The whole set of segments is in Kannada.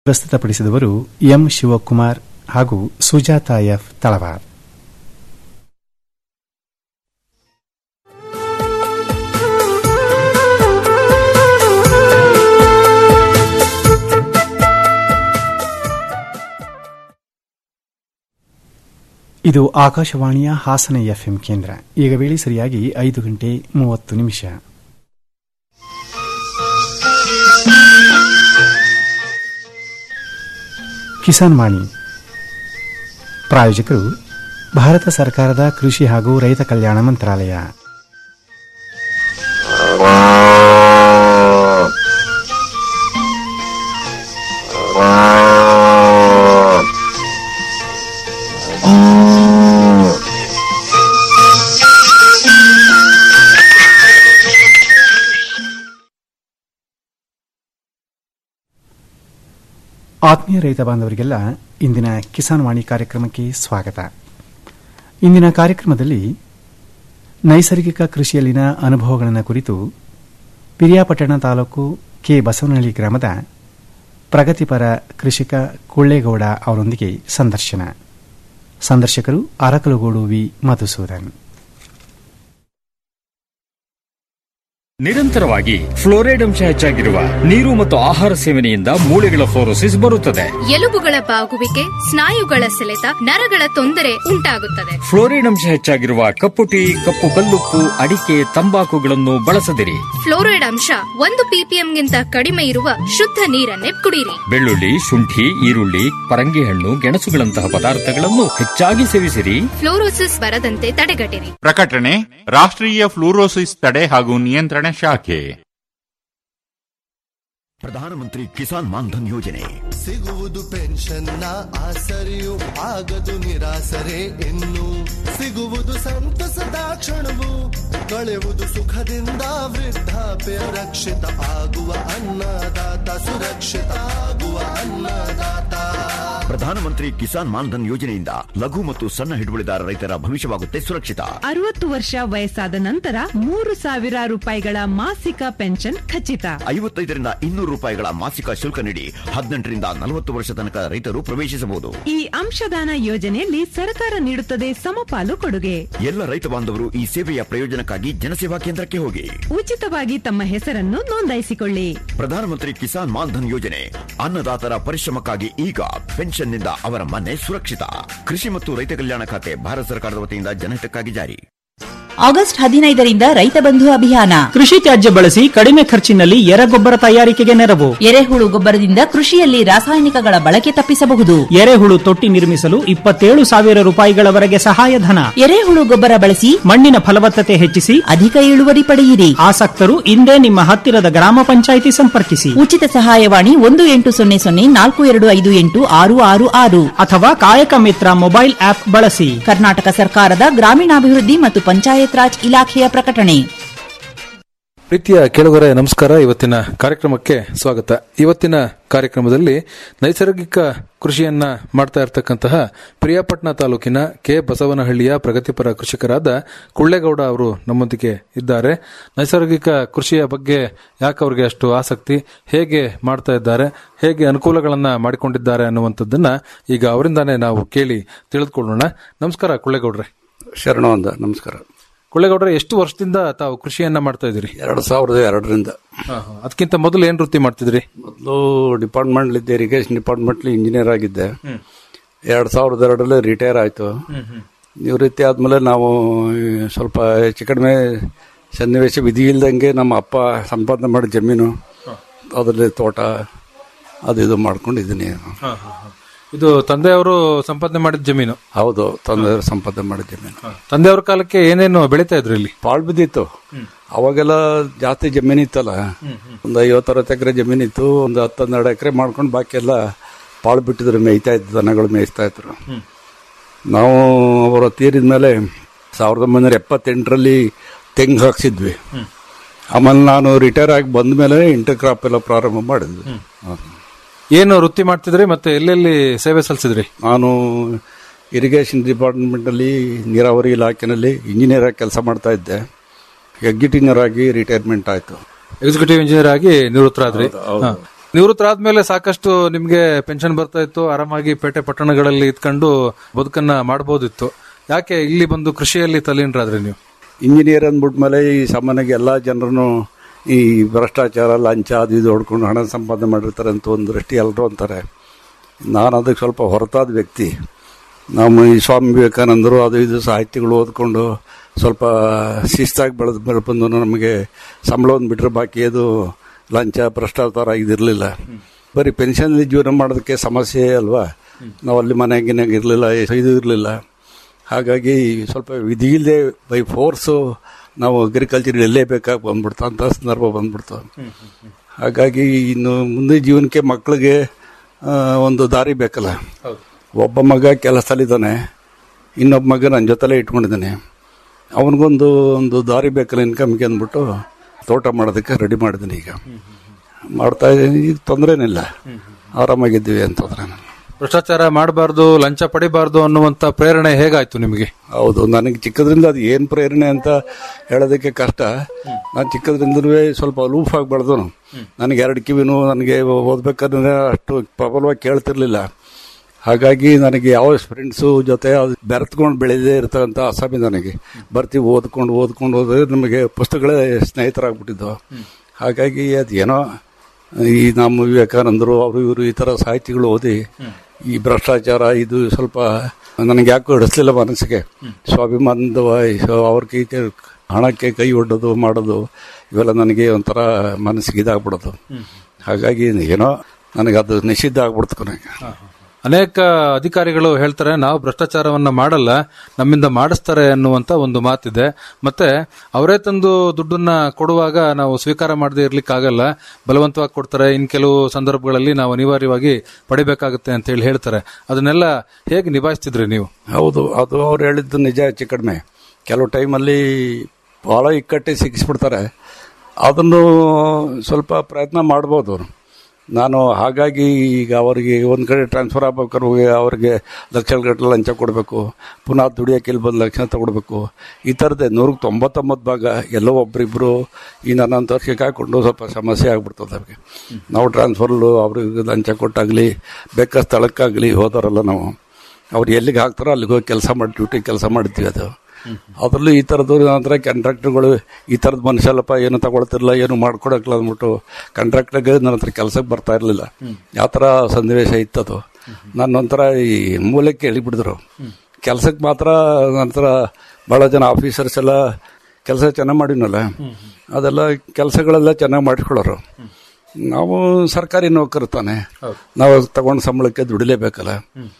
ಪ್ರಸ್ತುತಪಡಿಸಿದವರು ಎಂ ಶಿವಕುಮಾರ್ ಹಾಗೂ ಸುಜಾತ ಎಫ್ ತಳವಾರ್ ಇದು ಆಕಾಶವಾಣಿಯ ಹಾಸನ ಎಫ್ಎಂ ಕೇಂದ್ರ ಈಗ ವೇಳೆ ಸರಿಯಾಗಿ ಐದು ಗಂಟೆ ಮೂವತ್ತು ನಿಮಿಷ ಕಿಸಾನ್ ವಾಣಿ ಪ್ರಾಯೋಜಕರು ಭಾರತ ಸರ್ಕಾರದ ಕೃಷಿ ಹಾಗೂ ರೈತ ಕಲ್ಯಾಣ ಮಂತ್ರಾಲಯ ಆತ್ಮೀಯ ರೈತ ಬಾಂಧವರಿಗೆಲ್ಲ ಇಂದಿನ ಕಿಸಾನ್ ವಾಣಿ ಕಾರ್ಯಕ್ರಮಕ್ಕೆ ಸ್ವಾಗತ ಇಂದಿನ ಕಾರ್ಯಕ್ರಮದಲ್ಲಿ ನೈಸರ್ಗಿಕ ಕೃಷಿಯಲ್ಲಿನ ಅನುಭವಗಳನ್ನು ಕುರಿತು ಪಿರಿಯಾಪಟ್ಟಣ ತಾಲೂಕು ಕೆ ಬಸವನಹಳ್ಳಿ ಗ್ರಾಮದ ಪ್ರಗತಿಪರ ಕೃಷಿಕ ಕೊಳ್ಳೇಗೌಡ ಅವರೊಂದಿಗೆ ಸಂದರ್ಶನ ಸಂದರ್ಶಕರು ಅರಕಲುಗೋಡು ವಿ ಮಧುಸೂದನ್ ನಿರಂತರವಾಗಿ ಫ್ಲೋರೈಡ್ ಅಂಶ ಹೆಚ್ಚಾಗಿರುವ ನೀರು ಮತ್ತು ಆಹಾರ ಸೇವನೆಯಿಂದ ಮೂಳೆಗಳ ಫ್ಲೋರೋಸಿಸ್ ಬರುತ್ತದೆ ಎಲುಬುಗಳ ಬಾಗುವಿಕೆ ಸ್ನಾಯುಗಳ ಸೆಳೆತ ನರಗಳ ತೊಂದರೆ ಉಂಟಾಗುತ್ತದೆ ಫ್ಲೋರೈಡ್ ಅಂಶ ಹೆಚ್ಚಾಗಿರುವ ಕಪ್ಪು ಟೀ ಕಪ್ಪು ಕಲ್ಲುಪ್ಪು ಅಡಿಕೆ ತಂಬಾಕುಗಳನ್ನು ಬಳಸದಿರಿ ಫ್ಲೋರೈಡ್ ಅಂಶ ಒಂದು ಪಿಪಿಎಂಗಿಂತ ಕಡಿಮೆ ಇರುವ ಶುದ್ಧ ನೀರನ್ನೇ ಕುಡಿಯಿರಿ ಬೆಳ್ಳುಳ್ಳಿ ಶುಂಠಿ ಈರುಳ್ಳಿ ಪರಂಗಿ ಹಣ್ಣು ಗೆಣಸುಗಳಂತಹ ಪದಾರ್ಥಗಳನ್ನು ಹೆಚ್ಚಾಗಿ ಸೇವಿಸಿರಿ ಫ್ಲೋರೋಸಿಸ್ ಬರದಂತೆ ತಡೆಗಟ್ಟಿರಿ ಪ್ರಕಟಣೆ ರಾಷ್ಟ್ರೀಯ ಫ್ಲೂರೋಸಿಸ್ ತಡೆ ಹಾಗೂ ನಿಯಂತ್ರಣ ಶಾಖೆ ಪ್ರಧಾನಮಂತ್ರಿ ಕಿಸಾನ್ ಮಾನ್ಧನ್ ಯೋಜನೆ ಸಿಗುವುದು ಪೆನ್ಷನ್ನ ಆಸರೆಯು ಆಗದು ನಿರಾಸರೆ ಇನ್ನು ಸಿಗುವುದು ಸಂತಸದ ಕ್ಷಣವು ಕಳೆಯುವುದು ಸುಖದಿಂದ ವೃದ್ಧಾಪ್ಯ ರಕ್ಷಿತ ಆಗುವ ಅನ್ನದಾತ ಸುರಕ್ಷಿತ ಆಗುವ ಅನ್ನದಾತ ಪ್ರಧಾನಮಂತ್ರಿ ಕಿಸಾನ್ ಮಾನ್ಧನ್ ಯೋಜನೆಯಿಂದ ಲಘು ಮತ್ತು ಸಣ್ಣ ಹಿಡುವಳಿದಾರ ರೈತರ ಭವಿಷ್ಯವಾಗುತ್ತೆ ಸುರಕ್ಷಿತ ಅರವತ್ತು ವರ್ಷ ವಯಸ್ಸಾದ ನಂತರ ಮೂರು ಸಾವಿರ ರೂಪಾಯಿಗಳ ಮಾಸಿಕ ಪೆನ್ಷನ್ ಖಚಿತ ಐವತ್ತೈದರಿಂದ ಇನ್ನೂರು ರೂಪಾಯಿಗಳ ಮಾಸಿಕ ಶುಲ್ಕ ನೀಡಿ ಹದಿನೆಂಟರಿಂದ ನಲವತ್ತು ವರ್ಷ ತನಕ ರೈತರು ಪ್ರವೇಶಿಸಬಹುದು ಈ ಅಂಶದಾನ ಯೋಜನೆಯಲ್ಲಿ ಸರ್ಕಾರ ನೀಡುತ್ತದೆ ಸಮಪಾಲು ಕೊಡುಗೆ ಎಲ್ಲ ರೈತ ಬಾಂಧವರು ಈ ಸೇವೆಯ ಪ್ರಯೋಜನಕ್ಕಾಗಿ ಜನಸೇವಾ ಕೇಂದ್ರಕ್ಕೆ ಹೋಗಿ ಉಚಿತವಾಗಿ ತಮ್ಮ ಹೆಸರನ್ನು ನೋಂದಾಯಿಸಿಕೊಳ್ಳಿ ಪ್ರಧಾನಮಂತ್ರಿ ಕಿಸಾನ್ ಮಾನ್ಧನ್ ಯೋಜನೆ ಅನ್ನದಾತರ ಪರಿಶ್ರಮಕ್ಕಾಗಿ ಈಗ ಪೆನ್ಷನ್ನಿಂದ ಅವರ ಮನೆ ಸುರಕ್ಷಿತ ಕೃಷಿ ಮತ್ತು ರೈತ ಕಲ್ಯಾಣ ಖಾತೆ ಭಾರತ ಸರ್ಕಾರದ ವತಿಯಿಂದ ಜನಹಿತಕ್ಕಾಗಿ ಜಾರಿ ಆಗಸ್ಟ್ ಹದಿನೈದರಿಂದ ರೈತ ಬಂಧು ಅಭಿಯಾನ ಕೃಷಿ ತ್ಯಾಜ್ಯ ಬಳಸಿ ಕಡಿಮೆ ಖರ್ಚಿನಲ್ಲಿ ಎರೆಗೊಬ್ಬರ ತಯಾರಿಕೆಗೆ ನೆರವು ಎರೆಹುಳು ಗೊಬ್ಬರದಿಂದ ಕೃಷಿಯಲ್ಲಿ ರಾಸಾಯನಿಕಗಳ ಬಳಕೆ ತಪ್ಪಿಸಬಹುದು ಎರೆಹುಳು ತೊಟ್ಟಿ ನಿರ್ಮಿಸಲು ಇಪ್ಪತ್ತೇಳು ಸಾವಿರ ರೂಪಾಯಿಗಳವರೆಗೆ ಸಹಾಯಧನ ಎರೆಹುಳು ಗೊಬ್ಬರ ಬಳಸಿ ಮಣ್ಣಿನ ಫಲವತ್ತತೆ ಹೆಚ್ಚಿಸಿ ಅಧಿಕ ಇಳುವರಿ ಪಡೆಯಿರಿ ಆಸಕ್ತರು ಇಂದೇ ನಿಮ್ಮ ಹತ್ತಿರದ ಗ್ರಾಮ ಪಂಚಾಯಿತಿ ಸಂಪರ್ಕಿಸಿ ಉಚಿತ ಸಹಾಯವಾಣಿ ಒಂದು ಎಂಟು ಸೊನ್ನೆ ಸೊನ್ನೆ ನಾಲ್ಕು ಎರಡು ಐದು ಎಂಟು ಆರು ಆರು ಆರು ಅಥವಾ ಕಾಯಕ ಮಿತ್ರ ಮೊಬೈಲ್ ಆಪ್ ಬಳಸಿ ಕರ್ನಾಟಕ ಸರ್ಕಾರದ ಗ್ರಾಮೀಣಾಭಿವೃದ್ಧಿ ಮತ್ತು ಪಂಚಾಯತ್ ರಾಜ್ ಇಲಾಖೆಯ ಪ್ರಕಟಣೆ ಪ್ರೀತಿಯ ಕೆಳಗರೆ ನಮಸ್ಕಾರ ಇವತ್ತಿನ ಕಾರ್ಯಕ್ರಮಕ್ಕೆ ಸ್ವಾಗತ ಇವತ್ತಿನ ಕಾರ್ಯಕ್ರಮದಲ್ಲಿ ನೈಸರ್ಗಿಕ ಕೃಷಿಯನ್ನ ಮಾಡ್ತಾ ಇರತಕ್ಕಂತಹ ಪ್ರಿಯಾಪಟ್ಟಣ ತಾಲೂಕಿನ ಕೆ ಬಸವನಹಳ್ಳಿಯ ಪ್ರಗತಿಪರ ಕೃಷಿಕರಾದ ಕುಳ್ಳೆಗೌಡ ಅವರು ನಮ್ಮೊಂದಿಗೆ ಇದ್ದಾರೆ ನೈಸರ್ಗಿಕ ಕೃಷಿಯ ಬಗ್ಗೆ ಯಾಕೆ ಅವರಿಗೆ ಅಷ್ಟು ಆಸಕ್ತಿ ಹೇಗೆ ಮಾಡ್ತಾ ಇದ್ದಾರೆ ಹೇಗೆ ಅನುಕೂಲಗಳನ್ನ ಮಾಡಿಕೊಂಡಿದ್ದಾರೆ ಅನ್ನುವಂಥದ್ದನ್ನ ಈಗ ಅವರಿಂದಾನೇ ನಾವು ಕೇಳಿ ತಿಳಿದುಕೊಳ್ಳೋಣ ನಮಸ್ಕಾರ ಕುಳ್ಳೆಗೌಡ್ರೆ ಶರಣ ಅಂದ ನಮಸ್ಕಾರ ಕುಳ್ಳೆಗೌಡ್ರೆ ಎಷ್ಟು ವರ್ಷದಿಂದ ತಾವು ಕೃಷಿಯನ್ನ ಮಾಡ್ತಾ ಇದ್ದೀರಿ ಎರಡು ಸಾವಿರದ ಎರಡರಿಂದ ಅದಕ್ಕಿಂತ ಮೊದಲು ಏನ್ ವೃತ್ತಿ ಮಾಡ್ತಿದ್ರಿ ಮೊದಲು ಡಿಪಾರ್ಟ್ಮೆಂಟ್ ಇದ್ದೆ ಇರಿಗೇಷನ್ ಡಿಪಾರ್ಟ್ಮೆಂಟ್ ಇಂಜಿನಿಯರ್ ಆಗಿದ್ದೆ ಎರಡ್ ಸಾವಿರದ ಎರಡರಲ್ಲಿ ರಿಟೈರ್ ಆಯ್ತು ನಿವೃತ್ತಿ ಆದ್ಮೇಲೆ ನಾವು ಈ ಸ್ವಲ್ಪ ಹೆಚ್ಚು ಕಡಿಮೆ ಸನ್ನಿವೇಶ ವಿಧಿ ಇಲ್ದಂಗೆ ನಮ್ಮ ಅಪ್ಪ ಸಂಪಾದನೆ ಮಾಡಿದ ಜಮೀನು ಅದರಲ್ಲಿ ತೋಟ ಅದು ಇದು ಮಾಡ್ಕೊಂಡಿದ್ದೀನಿ ಇದು ತಂದೆಯವರು ಸಂಪಾದನೆ ಮಾಡಿದ ಜಮೀನು ಹೌದು ತಂದೆ ಸಂಪಾದನೆ ಮಾಡಿದ ಜಮೀನು ತಂದೆಯವ್ರ ಕಾಲಕ್ಕೆ ಏನೇನು ಬೆಳೀತಾ ಇದ್ರು ಇಲ್ಲಿ ಪಾಳು ಬಿದ್ದಿತ್ತು ಅವಾಗೆಲ್ಲ ಜಾಸ್ತಿ ಜಮೀನು ಇತ್ತಲ್ಲ ಒಂದು ಐವತ್ತರವತ್ತು ಎಕರೆ ಜಮೀನು ಇತ್ತು ಒಂದು ಹತ್ತು ಹನ್ನೆರಡು ಎಕರೆ ಮಾಡ್ಕೊಂಡು ಬಾಕಿ ಎಲ್ಲ ಪಾಳು ಬಿಟ್ಟಿದ್ರು ಮೇಯ್ತಾ ಇದ್ದು ದನಗಳು ಮೇಯಿಸ್ತಾ ಇದ್ರು ನಾವು ಅವರ ತೀರಿದ ಮೇಲೆ ಸಾವಿರದ ಒಂಬೈನೂರ ಎಪ್ಪತ್ತೆಂಟರಲ್ಲಿ ತೆಂಗು ಹಾಕ್ಸಿದ್ವಿ ಆಮೇಲೆ ನಾನು ರಿಟೈರ್ ಆಗಿ ಬಂದ ಮೇಲೆ ಇಂಟರ್ ಕ್ರಾಪ್ ಎಲ್ಲ ಪ್ರಾರಂಭ ಮಾಡಿದ್ವಿ ಹ. ಏನು ವೃತ್ತಿ ಮಾಡ್ತಿದ್ರಿ ಮತ್ತೆ ಎಲ್ಲೆಲ್ಲಿ ಸೇವೆ ಸಲ್ಲಿಸಿದ್ರಿ ನಾನು ಇರಿಗೇಷನ್ ಡಿಪಾರ್ಟ್ಮೆಂಟಲ್ಲಿ ನೀರಾವರಿ ಇಲಾಖೆನಲ್ಲಿ ಇಂಜಿನಿಯರ್ ಆಗಿ ಕೆಲಸ ಮಾಡ್ತಾ ಇದ್ದೆ ಎಕ್ಸಿಕ್ಯೂಟಿವ್ ಆಗಿ ರಿಟೈರ್ಮೆಂಟ್ ಆಯಿತು ಎಕ್ಸಿಕ್ಯೂಟಿವ್ ಇಂಜಿನಿಯರ್ ಆಗಿ ನಿವೃತ್ತರಾದ್ರಿ ಹೌದು, ಹೌದು. ಹಾ. ನಿವೃತ್ತರಾದ್ಮೇಲೆ ಸಾಕಷ್ಟು ನಿಮ್ಗೆ ಪೆನ್ಷನ್ ಬರ್ತಾ ಇತ್ತು ಆರಾಮಾಗಿ ಪೇಟೆ ಪಟ್ಟಣಗಳಲ್ಲಿ ಇದ್ಕೊಂಡು ಬದುಕನ್ನ ಮಾಡಬಹುದಿತ್ತು ಯಾಕೆ ಇಲ್ಲಿ ಬಂದು ಕೃಷಿಯಲ್ಲಿ ತಲ್ಲೀನರಾದ್ರಿ ನೀವು ಇಂಜಿನಿಯರ್ ಅಂದ್ಬಿಟ್ಮೇಲೆ ಈ ಸಾಮಾನ್ಯವಾಗಿ ಎಲ್ಲ ಜನರು ಈ ಭ್ರಷ್ಟಾಚಾರ ಲಂಚ ಅದು ಇದು ಹೊಡ್ಕೊಂಡು ಹಣ ಸಂಪಾದನೆ ಮಾಡಿರ್ತಾರೆ ಅಂತ ಒಂದು ದೃಷ್ಟಿ ಎಲ್ಲರೂ ಅಂತಾರೆ ನಾನು ಅದಕ್ಕೆ ಸ್ವಲ್ಪ ಹೊರತಾದ ವ್ಯಕ್ತಿ ನಮ್ಮ ಈ ಸ್ವಾಮಿ ವಿವೇಕಾನಂದರು ಅದು ಇದು ಸಾಹಿತ್ಯಗಳು ಓದ್ಕೊಂಡು ಸ್ವಲ್ಪ ಶಿಸ್ತಾಗಿ ಬೆಳೆದು ಬೆಳೆ ಬಂದು ನಮಗೆ ಸಂಬಳವನ್ನು ಬಿಟ್ಟರೆ ಬಾಕಿ ಅದು ಲಂಚ ಭ್ರಷ್ಟಾಚಾರ ಇದಿರಲಿಲ್ಲ ಬರೀ ಪೆನ್ಷನ್ಲಿ ಜೀವನ ಮಾಡೋದಕ್ಕೆ ಸಮಸ್ಯೆ ಅಲ್ವಾ ನಾವು ಅಲ್ಲಿ ಮನೆಗಿನಾಗ ಇರಲಿಲ್ಲ ಇದು ಇರಲಿಲ್ಲ ಹಾಗಾಗಿ ಸ್ವಲ್ಪ ವಿಧಿ ಇಲ್ಲದೆ ಬೈ ಫೋರ್ಸು ನಾವು ಅಗ್ರಿಕಲ್ಚರ್ ಎಲ್ಲೇಬೇಕಾಗಿ ಬಂದ್ಬಿಡ್ತು ಅಂತ ಸಂದರ್ಭ ಬಂದ್ಬಿಡ್ತು ಹಾಗಾಗಿ ಇನ್ನು ಮುಂದೆ ಜೀವನಕ್ಕೆ ಮಕ್ಕಳಿಗೆ ಆ, ಒಂದು ದಾರಿ ಬೇಕಲ್ಲ ಒಬ್ಬ ಮಗ ಕೆಲಸದಲ್ಲಿದ್ದಾನೆ ಇನ್ನೊಬ್ಬ ಮಗ ನನ್ನ ಜೊತೆಲೇ ಇಟ್ಕೊಂಡಿದ್ದಾನೆ ಅವನಿಗೊಂದು ಒಂದು ದಾರಿ ಬೇಕಲ್ಲ ಇನ್ಕಮ್ಗೆ ಅಂದ್ಬಿಟ್ಟು ತೋಟ ಮಾಡೋದಕ್ಕೆ ರೆಡಿ ಮಾಡಿದ್ದೀನಿ ಈಗ ಮಾಡ್ತಾ ಇದ್ದೀನಿ ಈಗ ತೊಂದರೆನಿಲ್ಲ ಆರಾಮಾಗಿದ್ದೀವಿ ಅಂತಂದ್ರೆ ಭ್ರಷ್ಟಾಚಾರ ಮಾಡಬಾರ್ದು ಲಂಚ ಪಡಿಬಾರ್ದು ಅನ್ನುವಂತ ಪ್ರೇರಣೆ ಹೇಗಾಯ್ತು ನಿಮಗೆ ಹೌದು ನನಗೆ ಚಿಕ್ಕದ್ರಿಂದ ಅದು ಏನು ಪ್ರೇರಣೆ ಅಂತ ಹೇಳೋದಕ್ಕೆ ಕಷ್ಟ ನಾನು ಚಿಕ್ಕದ್ರಿಂದಲೂ ಸ್ವಲ್ಪ ಲೂಫ್ ಆಗಿ ಬೆಳೆದನು ನನಗೆ ಎರಡು ಕಿವಿನೂ ನನಗೆ ಓದ್ಬೇಕಾದ್ರೆ ಅಷ್ಟು ಪ್ರಬಲವಾಗಿ ಕೇಳ್ತಿರ್ಲಿಲ್ಲ ಹಾಗಾಗಿ ನನಗೆ ಯಾವ ಫ್ರೆಂಡ್ಸು ಜೊತೆ ಅದು ಬೆರೆತ್ಕೊಂಡು ಬೆಳೆದೇ ಇರ್ತಕ್ಕಂಥ ಅಸಾಮಿ ನನಗೆ ಬರ್ತೀವಿ ಓದ್ಕೊಂಡು ಓದ್ಕೊಂಡು ಹೋದ್ರೆ ನಮಗೆ ಪುಸ್ತಕಗಳೇ ಸ್ನೇಹಿತರಾಗ್ಬಿಟ್ಟಿದ್ದು ಹಾಗಾಗಿ ಅದು ಏನೋ ಈ ನಮ್ಮ ವಿವೇಕಾನಂದರು ಅವರು ಇವರು ಈ ಥರ ಸಾಹಿತಿಗಳು ಓದಿ ಈ ಭ್ರಷ್ಟಾಚಾರ ಇದು ಸ್ವಲ್ಪ ನನಗೆ ಯಾಕೋ ಹಿಡಿಸ್ಲಿಲ್ಲ ಮನಸ್ಸಿಗೆ ಸ್ವಾಭಿಮಾನದ ಅವ್ರ ಕೈ ಹಣಕ್ಕೆ ಕೈ ಒಡ್ಡೋದು ಮಾಡೋದು ಇವೆಲ್ಲ ನನಗೆ ಒಂಥರ ಮನಸ್ಸಿಗೆ ಇದಾಗ್ಬಿಡೋದು ಹಾಗಾಗಿ ಏನೋ ನನಗೆ ಅದು ನಿಷಿದ್ಧ ಆಗ್ಬಿಡ್ತು ಕೊನೆಗೆ ಅನೇಕ ಅಧಿಕಾರಿಗಳು ಹೇಳ್ತಾರೆ ನಾವು ಭ್ರಷ್ಟಾಚಾರವನ್ನ ಮಾಡಲ್ಲ ನಮ್ಮಿಂದ ಮಾಡಿಸ್ತಾರೆ ಅನ್ನುವಂತ ಒಂದು ಮಾತಿದೆ ಮತ್ತೆ ಅವರೇ ತಂದು ದುಡ್ಡನ್ನ ಕೊಡುವಾಗ ನಾವು ಸ್ವೀಕಾರ ಮಾಡದೇ ಇರ್ಲಿಕ್ಕಾಗಲ್ಲ ಬಲವಂತವಾಗಿ ಕೊಡ್ತಾರೆ ಇನ್ ಕೆಲವು ಸಂದರ್ಭಗಳಲ್ಲಿ ನಾವು ಅನಿವಾರ್ಯವಾಗಿ ಪಡಿಬೇಕಾಗುತ್ತೆ ಅಂತ ಹೇಳಿ ಹೇಳ್ತಾರೆ ಅದನ್ನೆಲ್ಲ ಹೇಗೆ ನಿಭಾಯಿಸ್ತಿದ್ರಿ ನೀವು ಹೌದು ಅದು ಅವ್ರು ಹೇಳಿದ್ದು ನಿಜ ಹೆಚ್ಚು ಕಡಿಮೆ ಕೆಲವು ಟೈಮಲ್ಲಿ ಭಾಳ ಇಕ್ಕಟ್ಟೆ ಸಿಕ್ಕಿಸ್ಬಿಡ್ತಾರೆ ಅದನ್ನು ಸ್ವಲ್ಪ ಪ್ರಯತ್ನ ಮಾಡ್ಬೋದು ನಾನು ಹಾಗಾಗಿ ಈಗ ಅವರಿಗೆ ಒಂದು ಕಡೆ ಟ್ರಾನ್ಸ್ಫರ್ ಆಗ್ಬೇಕಾದ್ರೆ ಅವ್ರಿಗೆ ಲಕ್ಷಗಟ್ಟಲೆ ಲಂಚ ಕೊಡಬೇಕು ಪುನಃ ದುಡಿಯೋಕೆ ಇಲ್ಲಿ ಬಂದು ಲಕ್ಷ ತಗೊಡ್ಬೇಕು ಈ ಥರದ್ದೇ ನೂರಕ್ಕೆ ತೊಂಬತ್ತೊಂಬತ್ತು ಭಾಗ ಎಲ್ಲೋ ಒಬ್ಬರಿಬ್ಬರು ಈ ನನ್ನಂತ ವರ್ಷಕ್ಕೆ ಹಾಕೊಂಡು ಸ್ವಲ್ಪ ಸಮಸ್ಯೆ ಆಗ್ಬಿಡ್ತದೆ ಅವ್ರಿಗೆ ನಾವು ಟ್ರಾನ್ಸ್ಫರ್ಲು ಅವ್ರಿಗೆ ಲಂಚ ಕೊಟ್ಟಾಗಲಿ ಬೇಕಾದ ಸ್ಥಳಕ್ಕಾಗಲಿ ಹೋದಾರಲ್ಲ ನಾವು ಅವ್ರು ಎಲ್ಲಿಗೆ ಹಾಕ್ತಾರೋ ಅಲ್ಲಿಗೆ ಹೋಗಿ ಕೆಲಸ ಮಾಡಿ ಡ್ಯೂಟಿ ಕೆಲಸ ಮಾಡ್ತೀವಿ ಅದು ಅದರಲ್ಲೂ ಈ ಥರದ್ದು ನಂತರ ಕಾಂಟ್ರಾಕ್ಟರ್ಗಳು ಈ ಥರದ ಮನುಷ್ಯಲ್ಲಪ್ಪ ಏನು ತಗೊಳ್ತಿರಲಿಲ್ಲ ಏನು ಮಾಡ್ಕೊಡಕ್ಲ ಅಂದ್ಬಿಟ್ಟು ಕಾಂಟ್ರಾಕ್ಟರ್ಗೆ ನನ್ನ ಹತ್ರ ಕೆಲಸಕ್ಕೆ ಬರ್ತಾ ಇರಲಿಲ್ಲ ಯಾವ ಥರ ಸನ್ನಿವೇಶ ಇತ್ತದು ನಾನು ಒಂಥರ ಈ ಮೂಲಕ್ಕೆ ಹೇಳಿಬಿಡಿದ್ರು ಕೆಲಸಕ್ಕೆ ಮಾತ್ರ ನಂತರ ಭಾಳ ಜನ ಆಫೀಸರ್ಸ್ ಎಲ್ಲ ಕೆಲಸ ಚೆನ್ನಾಗಿ ಮಾಡಿನಲ್ಲ ಅದೆಲ್ಲ ಕೆಲಸಗಳೆಲ್ಲ ಚೆನ್ನಾಗಿ ಮಾಡಿಕೊಳ್ಳೋರು ನಾವು ಸರ್ಕಾರಿ ನೌಕರು ತಾನೆ ನಾವು ತಗೊಂಡು ಸಂಬಳಕ್ಕೆ ದುಡಿಲೇಬೇಕಲ್ಲ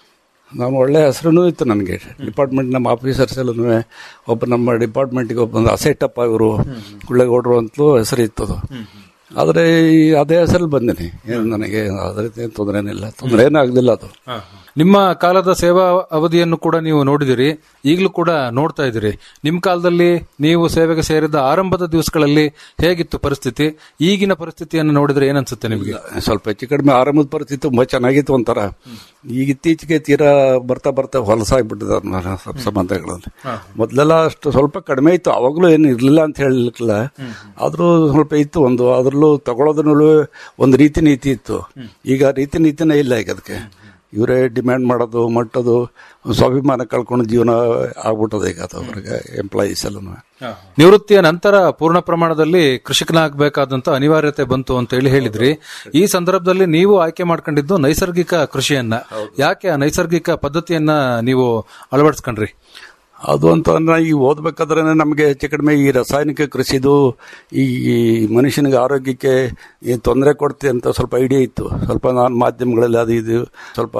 ನಾನು ಒಳ್ಳೆ ಹೆಸರು ಇತ್ತು ನನಗೆ ಡಿಪಾರ್ಟ್ಮೆಂಟ್ ನಮ್ಮ ಆಫೀಸರ್ಸ್ ಎಲ್ಲನೂ ಒಬ್ಬ ನಮ್ಮ ಡಿಪಾರ್ಟ್ಮೆಂಟಿಗೆ ಒಬ್ಬ ಅಸೆಟಪ್ಪ ಇವರು ಕುಳ್ಳೆಗೌಡರು ಅಂತಲೂ ಹೆಸರು ಇತ್ತದು ಆದರೆ ಈ ಅದೇ ಹೆಸರಲ್ಲಿ ಬಂದಿನಿ ಏನು ನನಗೆ ಅದರಿಂದ ತೊಂದರೆ ಏನಿಲ್ಲ ತೊಂದರೆ ಏನಾಗಲಿಲ್ಲ ಅದು ನಿಮ್ಮ ಕಾಲದ ಸೇವಾ ಅವಧಿಯನ್ನು ಕೂಡ ನೀವು ನೋಡಿದಿರಿ ಈಗಲೂ ಕೂಡ ನೋಡ್ತಾ ಇದ್ದೀರಿ ನಿಮ್ಮ ಕಾಲದಲ್ಲಿ ನೀವು ಸೇವೆಗೆ ಸೇರಿದ ಆರಂಭದ ದಿವಸಗಳಲ್ಲಿ ಹೇಗಿತ್ತು ಪರಿಸ್ಥಿತಿ ಈಗಿನ ಪರಿಸ್ಥಿತಿಯನ್ನು ನೋಡಿದ್ರೆ ಏನನ್ಸುತ್ತೆ ನಿಮಗೆ ಸ್ವಲ್ಪ ಹೆಚ್ಚು ಕಡಿಮೆ ಆರಂಭದ ಪರಿಸ್ಥಿತಿ ತುಂಬಾ ಚೆನ್ನಾಗಿತ್ತು ಒಂಥರ ಈಗ ಇತ್ತೀಚೆಗೆ ತೀರಾ ಬರ್ತಾ ಬರ್ತಾ ಹೊಲಸಾಗ್ಬಿಟ್ಟಿದ್ದಾರೆ ಸಂಬಂಧಗಳಲ್ಲಿ ಮೊದಲೆಲ್ಲ ಅಷ್ಟು ಸ್ವಲ್ಪ ಕಡಿಮೆ ಇತ್ತು ಅವಾಗಲೂ ಏನು ಇರಲಿಲ್ಲ ಅಂತ ಹೇಳಲಿಕ್ಕಿಲ್ಲ ಆದರೂ ಸ್ವಲ್ಪ ಇತ್ತು ಒಂದು ಅದರಲ್ಲೂ ತಗೊಳ್ಳೋದ್ರಲ್ಲೂ ಒಂದು ರೀತಿ ನೀತಿ ಇತ್ತು ಈಗ ರೀತಿ ನೀತಿನೇ ಇಲ್ಲ ಈಗ ಅದಕ್ಕೆ ಇವರೇ ಡಿಮ್ಯಾಂಡ್ ಮಾಡೋದು ಮಟ್ಟೋದು ಸ್ವಾಭಿಮಾನ ಕಳ್ಕೊಂಡು ಜೀವನ ಆಗ್ಬಿಟ್ಟದೆ ಈಗ ಅದು ಅವ್ರಿಗೆ ಎಂಪ್ಲಾಯೀಸ್ ಎಲ್ಲನೂ ನಿವೃತ್ತಿಯ ನಂತರ ಪೂರ್ಣ ಪ್ರಮಾಣದಲ್ಲಿ ಕೃಷಿಕನಾಗಬೇಕಾದಂತ ಅನಿವಾರ್ಯತೆ ಬಂತು ಅಂತ ಹೇಳಿ ಹೇಳಿದ್ರಿ ಈ ಸಂದರ್ಭದಲ್ಲಿ ನೀವು ಆಯ್ಕೆ ಮಾಡ್ಕೊಂಡಿದ್ದು ನೈಸರ್ಗಿಕ ಕೃಷಿಯನ್ನ ಯಾಕೆ ಆ ನೈಸರ್ಗಿಕ ಪದ್ಧತಿಯನ್ನ ನೀವು ಅಳವಡಿಸ್ಕೊಂಡ್ರಿ ಅದು ಅಂತ ಅಂದ್ರೆ ಈ ಓದ್ಬೇಕಾದ್ರೆ ನಮಗೆ ಹೆಚ್ಚು ಕಡಿಮೆ ಈ ರಾಸಾಯನಿಕ ಕೃಷಿದು ಈ ಮನುಷ್ಯನಿಗೆ ಆರೋಗ್ಯಕ್ಕೆ ಈ ತೊಂದರೆ ಕೊಡ್ತೆ ಅಂತ ಸ್ವಲ್ಪ ಐಡಿಯಾ ಇತ್ತು ಸ್ವಲ್ಪ ನಾನು ಮಾಧ್ಯಮಗಳಲ್ಲಿ ಅದು ಇದು ಸ್ವಲ್ಪ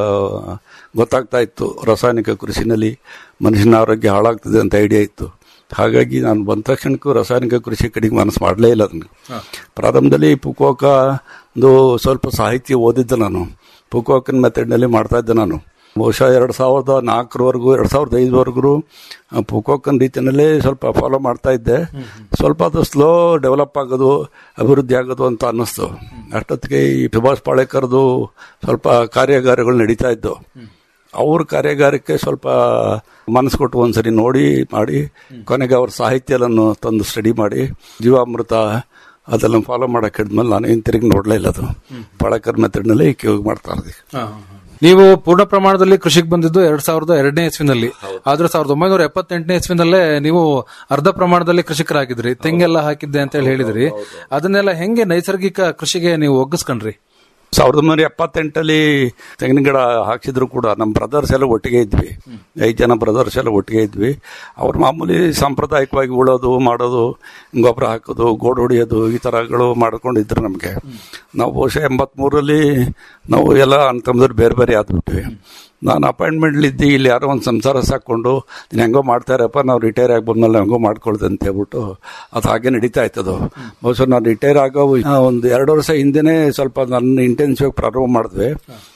ಗೊತ್ತಾಗ್ತಾ ಇತ್ತು ರಾಸಾಯನಿಕ ಕೃಷಿನಲ್ಲಿ ಮನುಷ್ಯನ ಆರೋಗ್ಯ ಹಾಳಾಗ್ತದೆ ಅಂತ ಐಡಿಯಾ ಇತ್ತು ಹಾಗಾಗಿ ನಾನು ಬಂದ ತಕ್ಷಣಕ್ಕೂ ರಾಸಾಯನಿಕ ಕೃಷಿ ಕಡೆಗೆ ಮನಸ್ಸು ಮಾಡಲೇ ಇಲ್ಲ ಅದನ್ನು ಪ್ರಾರಂಭದಲ್ಲಿ ಪುಕೋಕ ಒಂದು ಸ್ವಲ್ಪ ಸಾಹಿತ್ಯ ಓದಿದ್ದೆ ನಾನು ಪುಕೋಕನ್ ಮೆಥಡ್ನಲ್ಲಿ ಮಾಡ್ತಾ ಇದ್ದೆ ನಾನು ಬಹುಶಃ ಎರಡು ಸಾವಿರದ ನಾಲ್ಕರವರೆಗೂ ಎರಡು ಸಾವಿರದ ಐದವರೆಗೂ ಪುಕೋಕನ್ ರೀತಿಯಲ್ಲೇ ಸ್ವಲ್ಪ ಫಾಲೋ ಮಾಡ್ತಾ ಇದ್ದೆ ಸ್ವಲ್ಪ ಅದು ಸ್ಲೋ ಡೆವಲಪ್ ಆಗೋದು ಅಭಿವೃದ್ಧಿ ಆಗೋದು ಅಂತ ಅನ್ನಿಸ್ತು ಅಷ್ಟೊತ್ತಿಗೆ ಈ ಸುಭಾಷ್ ಪಾಳೇಕರ್ದು ಸ್ವಲ್ಪ ಕಾರ್ಯಾಗಾರಗಳು ನಡೀತಾ ಇದ್ದು ಅವ್ರ ಕಾರ್ಯಾಗಾರಕ್ಕೆ ಸ್ವಲ್ಪ ಮನಸ್ಸು ಕೊಟ್ಟು ಒಂದ್ಸರಿ ನೋಡಿ ಮಾಡಿ ಕೊನೆಗೆ ಅವ್ರ ಸಾಹಿತ್ಯಗಳನ್ನು ತಂದು ಸ್ಟಡಿ ಮಾಡಿ ಜೀವಾಮೃತ ಅದೆಲ್ಲ ಫಾಲೋ ಮಾಡಕ್ಕೆ ಹಿಡಿದ್ಮೇಲೆ ನಾನು ಏನು ತಿರುಗಿ ನೋಡಲೇ ಇಲ್ಲ ಅದು ಪಳಕರ್ ಮೆಥಡ್ನಲ್ಲೇ ಈಗ ಮಾಡ್ತಾ ಇರೋದು ನೀವು ಪೂರ್ಣ ಪ್ರಮಾಣದಲ್ಲಿ ಕೃಷಿಗೆ ಬಂದಿದ್ದು ಎರಡ್ ಸಾವಿರದ ಎರಡನೇ ಇಸ್ವಿನಲ್ಲಿ ಆದ್ರೆ ಸಾವಿರದ ಒಂಬೈನೂರ ಎಪ್ಪತ್ತೆಂಟನೇ ಇಸ್ವಿನಲ್ಲೇ ನೀವು ಅರ್ಧ ಪ್ರಮಾಣದಲ್ಲಿ ಕೃಷಿಕರಾಗಿದ್ರಿ ತೆಂಗೆಲ್ಲ ಹಾಕಿದ್ದೆ ಅಂತ ಹೇಳಿ ಹೇಳಿದ್ರಿ ಅದನ್ನೆಲ್ಲ ಹೆಂಗೆ ನೈಸರ್ಗಿಕ ಕೃಷಿಗೆ ನೀವು ಒಗ್ಗಿಸ್ಕೊಂಡ್ರಿ ಸಾವಿರದ ಒಂಬೈನೂರ ಎಪ್ಪತ್ತೆಂಟಲ್ಲಿ ತೆಂಗಿನ ಗಿಡ ಹಾಕ್ಸಿದ್ರು ಕೂಡ ನಮ್ಮ ಬ್ರದರ್ಸ್ ಎಲ್ಲ ಒಟ್ಟಿಗೆ ಇದ್ವಿ ಐದು ಜನ ಬ್ರದರ್ಸ್ ಎಲ್ಲ ಒಟ್ಟಿಗೆ ಇದ್ವಿ ಅವ್ರು ಮಾಮೂಲಿ ಸಾಂಪ್ರದಾಯಿಕವಾಗಿ ಉಳೋದು ಮಾಡೋದು ಗೊಬ್ಬರ ಹಾಕೋದು ಗೋಡು ಹೊಡಿಯೋದು ಈ ಥರಗಳು ಮಾಡ್ಕೊಂಡಿದ್ರು ನಮಗೆ ನಾವು ಬಹುಶಃ ಎಂಬತ್ಮೂರರಲ್ಲಿ ನಾವು ಎಲ್ಲ ಅನ್ಕೊಂಡ್ರೆ ಬೇರೆ ಬೇರೆ ಆದ್ಬಿಟ್ವಿ ನಾನು ಅಪಾಯಿಂಟ್ಮೆಂಟ್ಲಿದ್ದು ಇಲ್ಲಿ ಯಾರೋ ಒಂದು ಸಂಸಾರ ಸಾಕೊಂಡು ನೀನು ಹೆಂಗೋ ಮಾಡ್ತಾರಪ್ಪ ನಾವು ರಿಟೈರ್ ಆಗಿ ಬಂದ್ಮೇಲೆ ಹೆಂಗೋ ಮಾಡ್ಕೊಳ್ದೆ ಅಂತ ಹೇಳ್ಬಿಟ್ಟು ಅದು ಹಾಗೆ ನಡೀತಾ ಇತ್ತದು ಬಹುಶಃ ನಾನು ರಿಟೈರ್ ಆಗೋ ಆ, ಒಂದು ಎರಡು ವರ್ಷ ಹಿಂದೆನೇ ಸ್ವಲ್ಪ ನನ್ನ ಇಂಟೆನ್ಸಿವ್ ಪ್ರಾರಂಭ ಮಾಡಿದ್ವಿ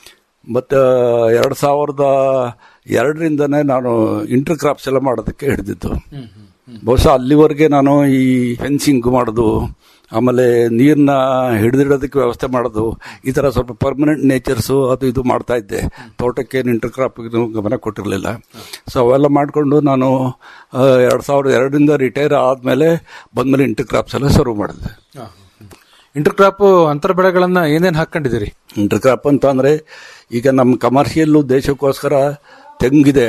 ಮತ್ತು ಎರಡು ಸಾವಿರದ ಎರಡರಿಂದನೇ ನಾನು ಇಂಟರ್ ಕ್ರಾಪ್ಸ್ ಎಲ್ಲ ಮಾಡೋದಕ್ಕೆ ಹಿಡಿದಿದ್ದು ಬಹುಶಃ ಅಲ್ಲಿವರೆಗೆ ನಾನು ಈ ಫೆನ್ಸಿಂಗ್ ಮಾಡೋದು ಆಮೇಲೆ ನೀರನ್ನ ಹಿಡಿದಿಡೋದಕ್ಕೆ ವ್ಯವಸ್ಥೆ ಮಾಡೋದು ಈ ಥರ ಸ್ವಲ್ಪ ಪರ್ಮನೆಂಟ್ ನೇಚರ್ಸು ಅದು ಇದು ಮಾಡ್ತಾ ಇದ್ದೆ ತೋಟಕ್ಕೆ ಇಂಟರ್ ಕ್ರಾಪ್ ಗಮನ ಕೊಟ್ಟಿರಲಿಲ್ಲ ಸೊ ಅವೆಲ್ಲ ಮಾಡಿಕೊಂಡು ನಾನು ಎರಡು ಸಾವಿರದ ಎರಡರಿಂದ ರಿಟೈರ್ ಆದಮೇಲೆ ಬಂದಮೇಲೆ ಇಂಟರ್ ಕ್ರಾಪ್ಸ್ ಎಲ್ಲ ಸರ್ವ್ ಮಾಡಿದೆ ಇಂಟರ್ ಕ್ರಾಪ್ ಅಂತರ ಬೆಳೆಗಳನ್ನ ಏನೇನ್ ಹಾಕೊಂಡಿದ್ದೀರಿ ಇಂಟರ್ ಕ್ರಾಪ್ ಅಂತ ಅಂದರೆ ಈಗ ನಮ್ಮ ಕಮರ್ಷಿಯಲ್ ಉದ್ದೇಶಕ್ಕೋಸ್ಕರ ತೆಂಗಿದೆ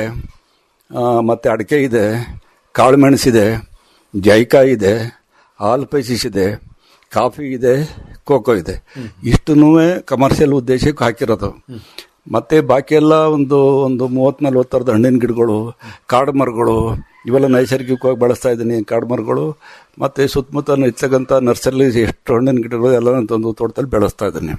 ಆ, ಮತ್ತೆ ಅಡಿಕೆ ಇದೆ ಕಾಳುಮೆಣಸಿದೆ ಜಾಯಿಕಾಯಿ ಇದೆ ಆಲ್ಪೈಸಿಸ್ ಇದೆ ಕಾಫಿ ಇದೆ ಕೋಕೋ ಇದೆ ಇಷ್ಟನ್ನೂ ಕಮರ್ಷಿಯಲ್ ಉದ್ದೇಶಕ್ಕೆ ಹಾಕಿರೋದು ಮತ್ತೆ ಬಾಕಿ ಎಲ್ಲ ಒಂದು ಒಂದು ಮೂವತ್ತ್ ನಲ್ವತ್ತು ಥರದ ಹಣ್ಣಿನ ಗಿಡಗಳು ಕಾಡು ಮರಗಳು ಇವೆಲ್ಲ ನೈಸರ್ಗಿಕವಾಗಿ ಬಳಸ್ತಾ ಇದ್ದೀನಿ ಕಾಡು ಮರಗಳು ಮತ್ತೆ ಸುತ್ತಮುತ್ತ ಇರ್ತಕ್ಕಂಥ ನರ್ಸರಿ ಎಷ್ಟು ಹಣ್ಣಿನ ಗಿಡಗಳು ಎಲ್ಲ ತಂದು ತೋಟದಲ್ಲಿ ಬೆಳೆಸ್ತಾ ಇದ್ದೀನಿ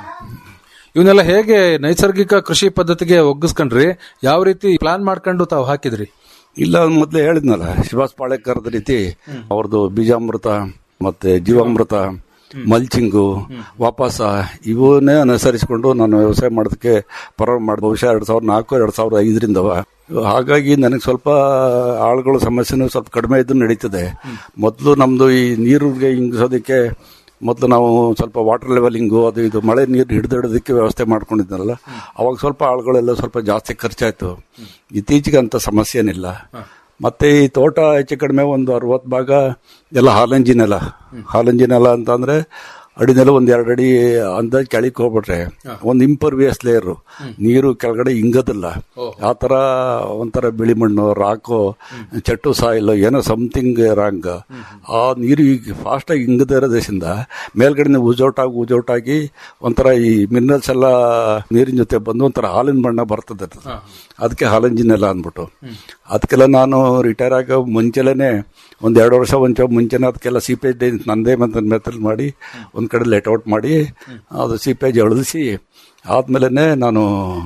ಇವನ್ನೆಲ್ಲ ಹೇಗೆ ನೈಸರ್ಗಿಕ ಕೃಷಿ ಪದ್ಧತಿಗೆ ಒಗ್ಗಿಸ್ಕೊಂಡ್ರಿ ಯಾವ ರೀತಿ ಪ್ಲಾನ್ ಮಾಡ್ಕೊಂಡು ತಾವು ಹಾಕಿದ್ರಿ ಇಲ್ಲ ಮೊದಲೇ ಹೇಳಿದ್ನಲ್ಲ ಶಿವಾಸ್ ಪಾಳೇಕರ್ದ ರೀತಿ ಅವ್ರದ್ದು ಬೀಜಾಮೃತ ಮತ್ತೆ ಜೀವಾಮೃತ ಮಲ್ಚಿಂಗು ವಾಪಸ ಇವನ್ನೇ ಅನುಸರಿಸಿಕೊಂಡು ನಾನು ವ್ಯವಸಾಯ ಮಾಡೋದಕ್ಕೆ ಪ್ರಾರಂಭ ಮಾಡಿ ಬಹುಶಃ ಎರಡು ಸಾವಿರದ ನಾಲ್ಕು ಎರಡು ಸಾವಿರದ ಐದರಿಂದವ ಹಾಗಾಗಿ ನನಗೆ ಸ್ವಲ್ಪ ಆಳುಗಳ ಸಮಸ್ಯೆನೂ ಸ್ವಲ್ಪ ಕಡಿಮೆ ಇದ್ದು ನಡೀತದೆ ಮೊದಲು ನಮ್ಮದು ಈ ನೀರಿಗೆ ಹಿಂಗಿಸೋದಕ್ಕೆ ಮೊದಲು ನಾವು ಸ್ವಲ್ಪ ವಾಟರ್ ಲೆವೆಲಿಂಗು ಅದು ಇದು ಮಳೆ ನೀರು ಹಿಡಿದಿಡೋದಕ್ಕೆ ವ್ಯವಸ್ಥೆ ಮಾಡ್ಕೊಂಡಿದ್ನಲ್ಲ ಅವಾಗ ಸ್ವಲ್ಪ ಆಳುಗಳೆಲ್ಲ ಸ್ವಲ್ಪ ಜಾಸ್ತಿ ಖರ್ಚಾಯ್ತು ಇತ್ತೀಚೆಗೆ ಅಂತ ಸಮಸ್ಯೆ ಏನಿಲ್ಲ ಮತ್ತೆ ಈ ತೋಟ ಹೆಚ್ಚು ಕಡಿಮೆ ಒಂದು ಅರವತ್ತು ಭಾಗ ಎಲ್ಲ ಹಾಲಂಜಿ ನೆಲ ಹಾಲಂಜಿ ನೆಲ ಅಂತ ಅಂದ್ರೆ ಅಡಿ ನೆಲ ಒಂದ್ ಎರಡು ಅಡಿ ಅಂದಾಜ್ ಕೆಳಗೆ ಹೋಗ್ಬಿಟ್ರೆ ಒಂದು ಇಂಪರ್ವಿಯಸ್ ಲೇಯರ್ ನೀರು ಕೆಳಗಡೆ ಇಂಗದಿಲ್ಲ ಆ ತರ ಒಂಥರ ಬಿಳಿ ಮಣ್ಣು ರಾಕು ಚಟ್ಟು ಸಾಯಿಲ್ ಏನೋ ಸಮಥಿಂಗ್ ರಾಂಗ್ ಆ ನೀರು ಈಗ ಫಾಸ್ಟ್ ಆಗಿ ಇಂಗದ ಇರೋದ್ರಿಂದ ಮೇಲ್ಗಡೆ ಉಜೌಟ್ ಆಗಿ ಉಜೌಟ್ ಆಗಿ ಒಂಥರ ಈ ಮಿನರಲ್ಸ್ ಎಲ್ಲ ನೀರಿನ ಜೊತೆ ಬಂದು ಒಂಥರ ಹಾಲಿನ ಬಣ್ಣ ಬರ್ತದೆ ಅದು. ಅದಕ್ಕೆ ಹಾಲಂಜಿನೆಲ್ಲ ಅಂದ್ಬಿಟ್ಟು ಅದಕ್ಕೆಲ್ಲ ನಾನು ರಿಟೈರ್ ಆಗೋ ಮುಂಚೆಲೇನೆ ಒಂದ್ ಎರಡು ವರ್ಷ ಮುಂಚೆ ಮುಂಚೆನೆ ಅದಕ್ಕೆಲ್ಲ ಸೀಪೇಜ್ ನಂದೇ ಮತ್ತೆ ಮೆಥಡ್ ಮಾಡಿ ಒಂದ್ ಕಡೆ ಲೆಟ್ ಔಟ್ ಮಾಡಿ ಅದು ಸೀಪೇಜ್ ಎಳೆದಿಸಿ ಆದ್ಮೇಲೆ ನಾನು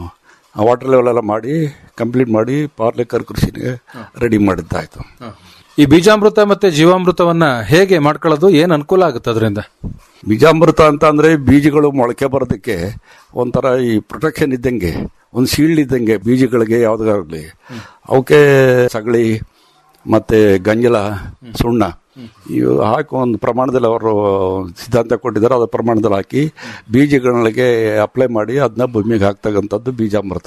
ವಾಟರ್ ಲೆವೆಲ್ ಎಲ್ಲ ಮಾಡಿ ಕಂಪ್ಲೀಟ್ ಮಾಡಿ ಪಾರ್ಲೇಕರ್ ಕೃಷಿಗೆ ರೆಡಿ ಮಾಡಿದ್ದಾಯ್ತು ಈ ಬೀಜಾಮೃತ ಮತ್ತೆ ಜೀವಾಮೃತವನ್ನ ಹೇಗೆ ಮಾಡ್ಕೊಳ್ಳೋದು ಏನ್ ಅನುಕೂಲ ಆಗುತ್ತೆ ಅದರಿಂದ ಬೀಜಾಮೃತ ಅಂತ ಅಂದ್ರೆ ಬೀಜಗಳು ಮೊಳಕೆ ಬರೋದಕ್ಕೆ ಒಂಥರ ಈ ಪ್ರೊಟೆಕ್ಷನ್ ಇದ್ದಂಗೆ ಒಂದು ಶೀಲ್ಡ್ ಇದ್ದಂಗೆ ಬೀಜಗಳಿಗೆ ಯಾವ್ದಾಗ್ಲಿ ಅವಕ್ಕೆ ಸಗಳಿ ಮತ್ತೆ ಗಂಜಲ ಸುಣ್ಣ ಇವು ಹಾಕಿ ಒಂದು ಪ್ರಮಾಣದಲ್ಲಿ ಅವರು ಸಿದ್ಧಾಂತ ಕೊಟ್ಟಿದ್ದಾರೆ ಅದ್ರ ಪ್ರಮಾಣದಲ್ಲಿ ಹಾಕಿ ಬೀಜಗಳಿಗೆ ಅಪ್ಲೈ ಮಾಡಿ ಅದನ್ನ ಭೂಮಿಗೆ ಹಾಕ್ತಕ್ಕಂಥದ್ದು ಬೀಜಾಮೃತ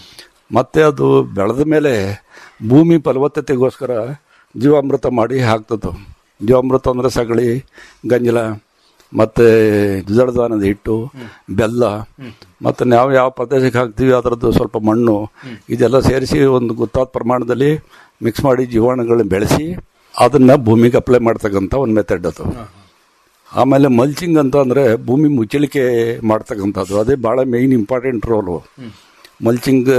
ಮತ್ತೆ ಅದು ಬೆಳೆದ ಮೇಲೆ ಭೂಮಿ ಫಲವತ್ತತೆಗೋಸ್ಕರ ಜೀವಾಮೃತ ಮಾಡಿ ಹಾಕ್ತದ್ದು ಜೀವಾಮೃತ ಅಂದ್ರೆ ಸಗಳಿ ಗಂಜಲ ಮತ್ತೆ ದ್ವಿದಳದಾನದ ಹಿಟ್ಟು ಬೆಲ್ಲ ಮತ್ತೆ ನಾವು ಯಾವ ಪ್ರದೇಶಕ್ಕೆ ಹಾಕ್ತೀವಿ ಅದರದ್ದು ಸ್ವಲ್ಪ ಮಣ್ಣು ಇದೆಲ್ಲ ಸೇರಿಸಿ ಒಂದು ಗೊತ್ತಾದ ಪ್ರಮಾಣದಲ್ಲಿ ಮಿಕ್ಸ್ ಮಾಡಿ ಜೀವಾಣುಗಳನ್ನ ಬೆಳೆಸಿ ಅದನ್ನ ಭೂಮಿಗೆ ಅಪ್ಲೈ ಮಾಡ್ತಕ್ಕಂಥ ಒಂದು ಮೆಥಡ್ ಅದು ಆಮೇಲೆ ಮಲ್ಚಿಂಗ್ ಅಂತ ಅಂದ್ರೆ ಭೂಮಿ ಮುಚ್ಚಳಿಕೆ ಮಾಡ್ತಕ್ಕಂಥದ್ದು ಅದೇ ಬಹಳ ಮೇಯ್ನ್ ಇಂಪಾರ್ಟೆಂಟ್ ರೋಲು ಮಲ್ಚಿಂಗ್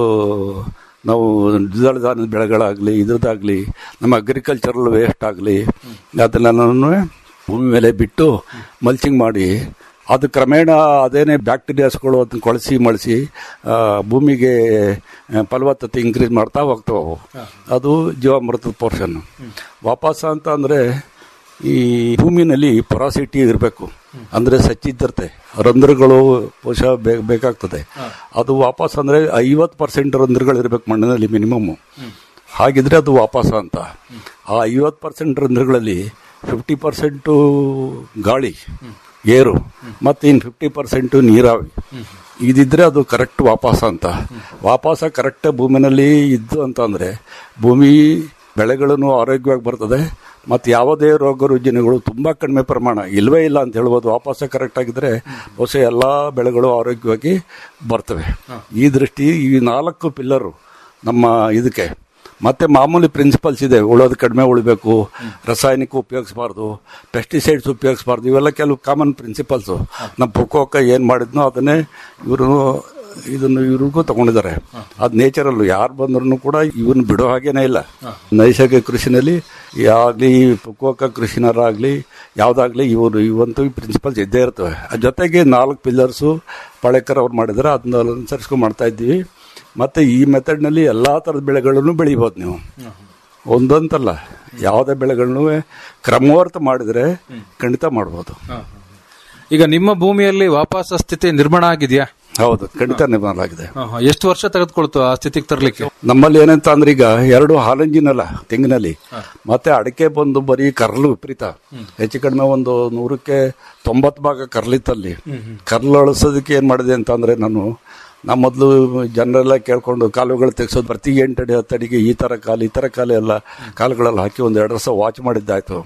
ನಾವು ದ್ವಿದಳ ಧಾನ್ಯದ ಬೆಳೆಗಳಾಗಲಿ ಇದ್ರದ್ದಾಗಲಿ ನಮ್ಮ ಅಗ್ರಿಕಲ್ಚರಲ್ ವೇಸ್ಟ್ ಆಗಲಿ ಅದನ್ನೆಲ್ಲನೂ ಭೂಮಿ ಮೇಲೆ ಬಿಟ್ಟು ಮಲ್ಚಿಂಗ್ ಮಾಡಿ ಅದು ಕ್ರಮೇಣ ಅದೇನೇ ಬ್ಯಾಕ್ಟೀರಿಯಾಸ್ಗಳು ಅದನ್ನ ಕೊಳಸಿ ಮಳಿಸಿ ಆ, ಭೂಮಿಗೆ ಆ, ಫಲವತ್ತತೆ ಇನ್ಕ್ರೀಸ್ ಮಾಡ್ತಾ ಹೋಗ್ತಾವೆ ಅವು ಅದು ಜೀವಾಮೃತದ ಪೋರ್ಷನ್ ವಾಪಸ್ ಅಂತ ಅಂದ್ರೆ ಈ ಭೂಮಿನಲ್ಲಿ ಪೊರಾಸಿಟಿ ಇರಬೇಕು ಅಂದ್ರೆ ಸಚ್ಚಿದ್ದಿರುತ್ತೆ ರಂಧ್ರಗಳು ಬಹುಶಃ ಬೇ- ಬೇಕಾಗ್ತದೆ ಅದು ವಾಪಸ್ ಅಂದ್ರೆ ಐವತ್ತು ಪರ್ಸೆಂಟ್ ರಂಧ್ರಗಳು ಇರಬೇಕು ಮಣ್ಣಿನಲ್ಲಿ ಮಿನಿಮಮ್ ಹಾಗಿದ್ರೆ ಅದು ವಾಪಸ್ ಅಂತ ಆ ಐವತ್ತು ಪರ್ಸೆಂಟ್ ರಂಧ್ರಗಳಲ್ಲಿ ಫಿಫ್ಟಿ ಪರ್ಸೆಂಟು ಗಾಳಿ ಏರು ಮತ್ತೆ ಇನ್ ಫಿಫ್ಟಿ ಪರ್ಸೆಂಟು ನೀರಾವಿ ಇದಿದ್ರೆ ಅದು ಕರೆಕ್ಟ್ ವಾಪಸ್ ಅಂತ ವಾಪಸ ಕರೆಕ್ಟ್ ಭೂಮಿನಲ್ಲಿ ಇದ್ದು ಅಂತ ಅಂದ್ರೆ ಭೂಮಿ ಬೆಳೆಗಳನ್ನು ಆರೋಗ್ಯವಾಗಿ ಬರ್ತದೆ ಮತ್ತು ಯಾವುದೇ ರೋಗ ರುಜಿನಗಳು ತುಂಬ ಕಡಿಮೆ ಪ್ರಮಾಣ ಇಲ್ವೇ ಇಲ್ಲ ಅಂತ ಹೇಳ್ಬೋದು ವಾಪಸ್ ಕರೆಕ್ಟ್ ಆಗಿದ್ರೆ ಹೊಸ ಎಲ್ಲ ಬೆಳೆಗಳು ಆರೋಗ್ಯವಾಗಿ ಬರ್ತವೆ ಈ ದೃಷ್ಟಿ ಈ ನಾಲ್ಕು ಪಿಲ್ಲರು ನಮ್ಮ ಇದಕ್ಕೆ ಮತ್ತೆ ಮಾಮೂಲಿ ಪ್ರಿನ್ಸಿಪಲ್ಸ್ ಇದೆ ಉಳೋದು ಕಡಿಮೆ ಉಳಿಬೇಕು ರಾಸಾಯನಿಕ ಉಪಯೋಗಿಸಬಾರ್ದು ಪೆಸ್ಟಿಸೈಡ್ಸ್ ಉಪಯೋಗಿಸಬಾರ್ದು ಇವೆಲ್ಲ ಕೆಲವು ಕಾಮನ್ ಪ್ರಿನ್ಸಿಪಲ್ಸು ನಮ್ಮ ಪುಕೋಕ ಏನು ಮಾಡಿದ್ನೋ ಅದನ್ನೇ ಇವರು ಇದನ್ನು ಇವ್ರಿಗೂ ತಗೊಂಡಿದ್ದಾರೆ ಅದು ನೇಚರಲ್ಲು ಯಾರು ಬಂದ್ರು ಕೂಡ ಇವನ್ನ ಬಿಡೋ ಹಾಗೇನೇ ಇಲ್ಲ ನೈಸರ್ಗಿಕ ಕೃಷಿನಲ್ಲಿ ಆಗಲಿ ಪುಕೋಕ ಕೃಷಿನರಾಗಲಿ ಯಾವುದಾಗ್ಲಿ ಇವರು ಇವಂತೂ ಪ್ರಿನ್ಸಿಪಲ್ಸ್ ಇದ್ದೇ ಇರ್ತವೆ ಅದ್ರ ಜೊತೆಗೆ ನಾಲ್ಕು ಪಿಲ್ಲರ್ಸು ಪಳೆಕರ್ ಅವ್ರು ಮಾಡಿದ್ರೆ ಅದನ್ನ ಅನುಸರಿಸ್ಕೊಂಡು ಮಾಡ್ತಾ ಇದ್ದೀವಿ ಮತ್ತೆ ಈ ಮೆಥಡ್ನಲ್ಲಿ ಎಲ್ಲ ಥರದ ಬೆಳೆಗಳನ್ನು ಬೆಳಿಬೋದು ನೀವು ಒಂದಂತಲ್ಲ ಯಾವುದೇ ಬೆಳೆಗಳನ್ನು ಕ್ರಮವರ್ತ ಮಾಡಿದ್ರೆ ಖಂಡಿತ ಮಾಡ್ಬೋದು ಈಗ ನಿಮ್ಮ ಭೂಮಿಯಲ್ಲಿ ವಾಪಸ್ ಸ್ಥಿತಿ ನಿರ್ಮಾಣ ಆಗಿದೆಯಾ ಹೌದು ಖಂಡಿತ ನಿರ್ಮಾಣ ಆಗಿದೆ ಎಷ್ಟು ವರ್ಷ ತೆಗೆದುಕೊಳ್ತು ಆ ಸ್ಥಿತಿಗೆ ತರಲಿಕ್ಕೆ ನಮ್ಮಲ್ಲಿ ಏನಂತ ಅಂದ್ರೆ ಈಗ ಎರಡು ಹಾಲಂಜಿನಲ್ಲ ತೆಂಗಿನಲ್ಲಿ ಮತ್ತೆ ಅಡಿಕೆ ಬಂದು ಬರೀ ಕರ್ಲು ವಿಪರೀತ ಹೆಚ್ಚು ಕಡಿಮೆ ಒಂದು ನೂರಕ್ಕೆ ತೊಂಬತ್ತು ಭಾಗ ಕರ್ಲಿತ್ತಲ್ಲಿ ಕರ್ಲು ಅಳಿಸೋದಕ್ಕೆ ಏನ್ ಮಾಡಿದೆ ಅಂತ ಅಂದ್ರೆ ನಾನು ನಾ ಮೊದಲು ಜನರೆಲ್ಲ ಕೇಳ್ಕೊಂಡು ಕಾಲುಗಳು ತೆಗ್ಸೋದು ಪ್ರತಿ ಎಂಟಡಿ ಹತ್ತಡಿಗೆ ಈ ತರ ಕಾಲು ಈ ತರ ಕಾಲು ಎಲ್ಲ ಕಾಲುಗಳಲ್ಲಿ ಹಾಕಿ ಒಂದು ಎರಡು ವರ್ಷ ವಾಚ್ ಮಾಡಿದ್ದಾಯ್ತು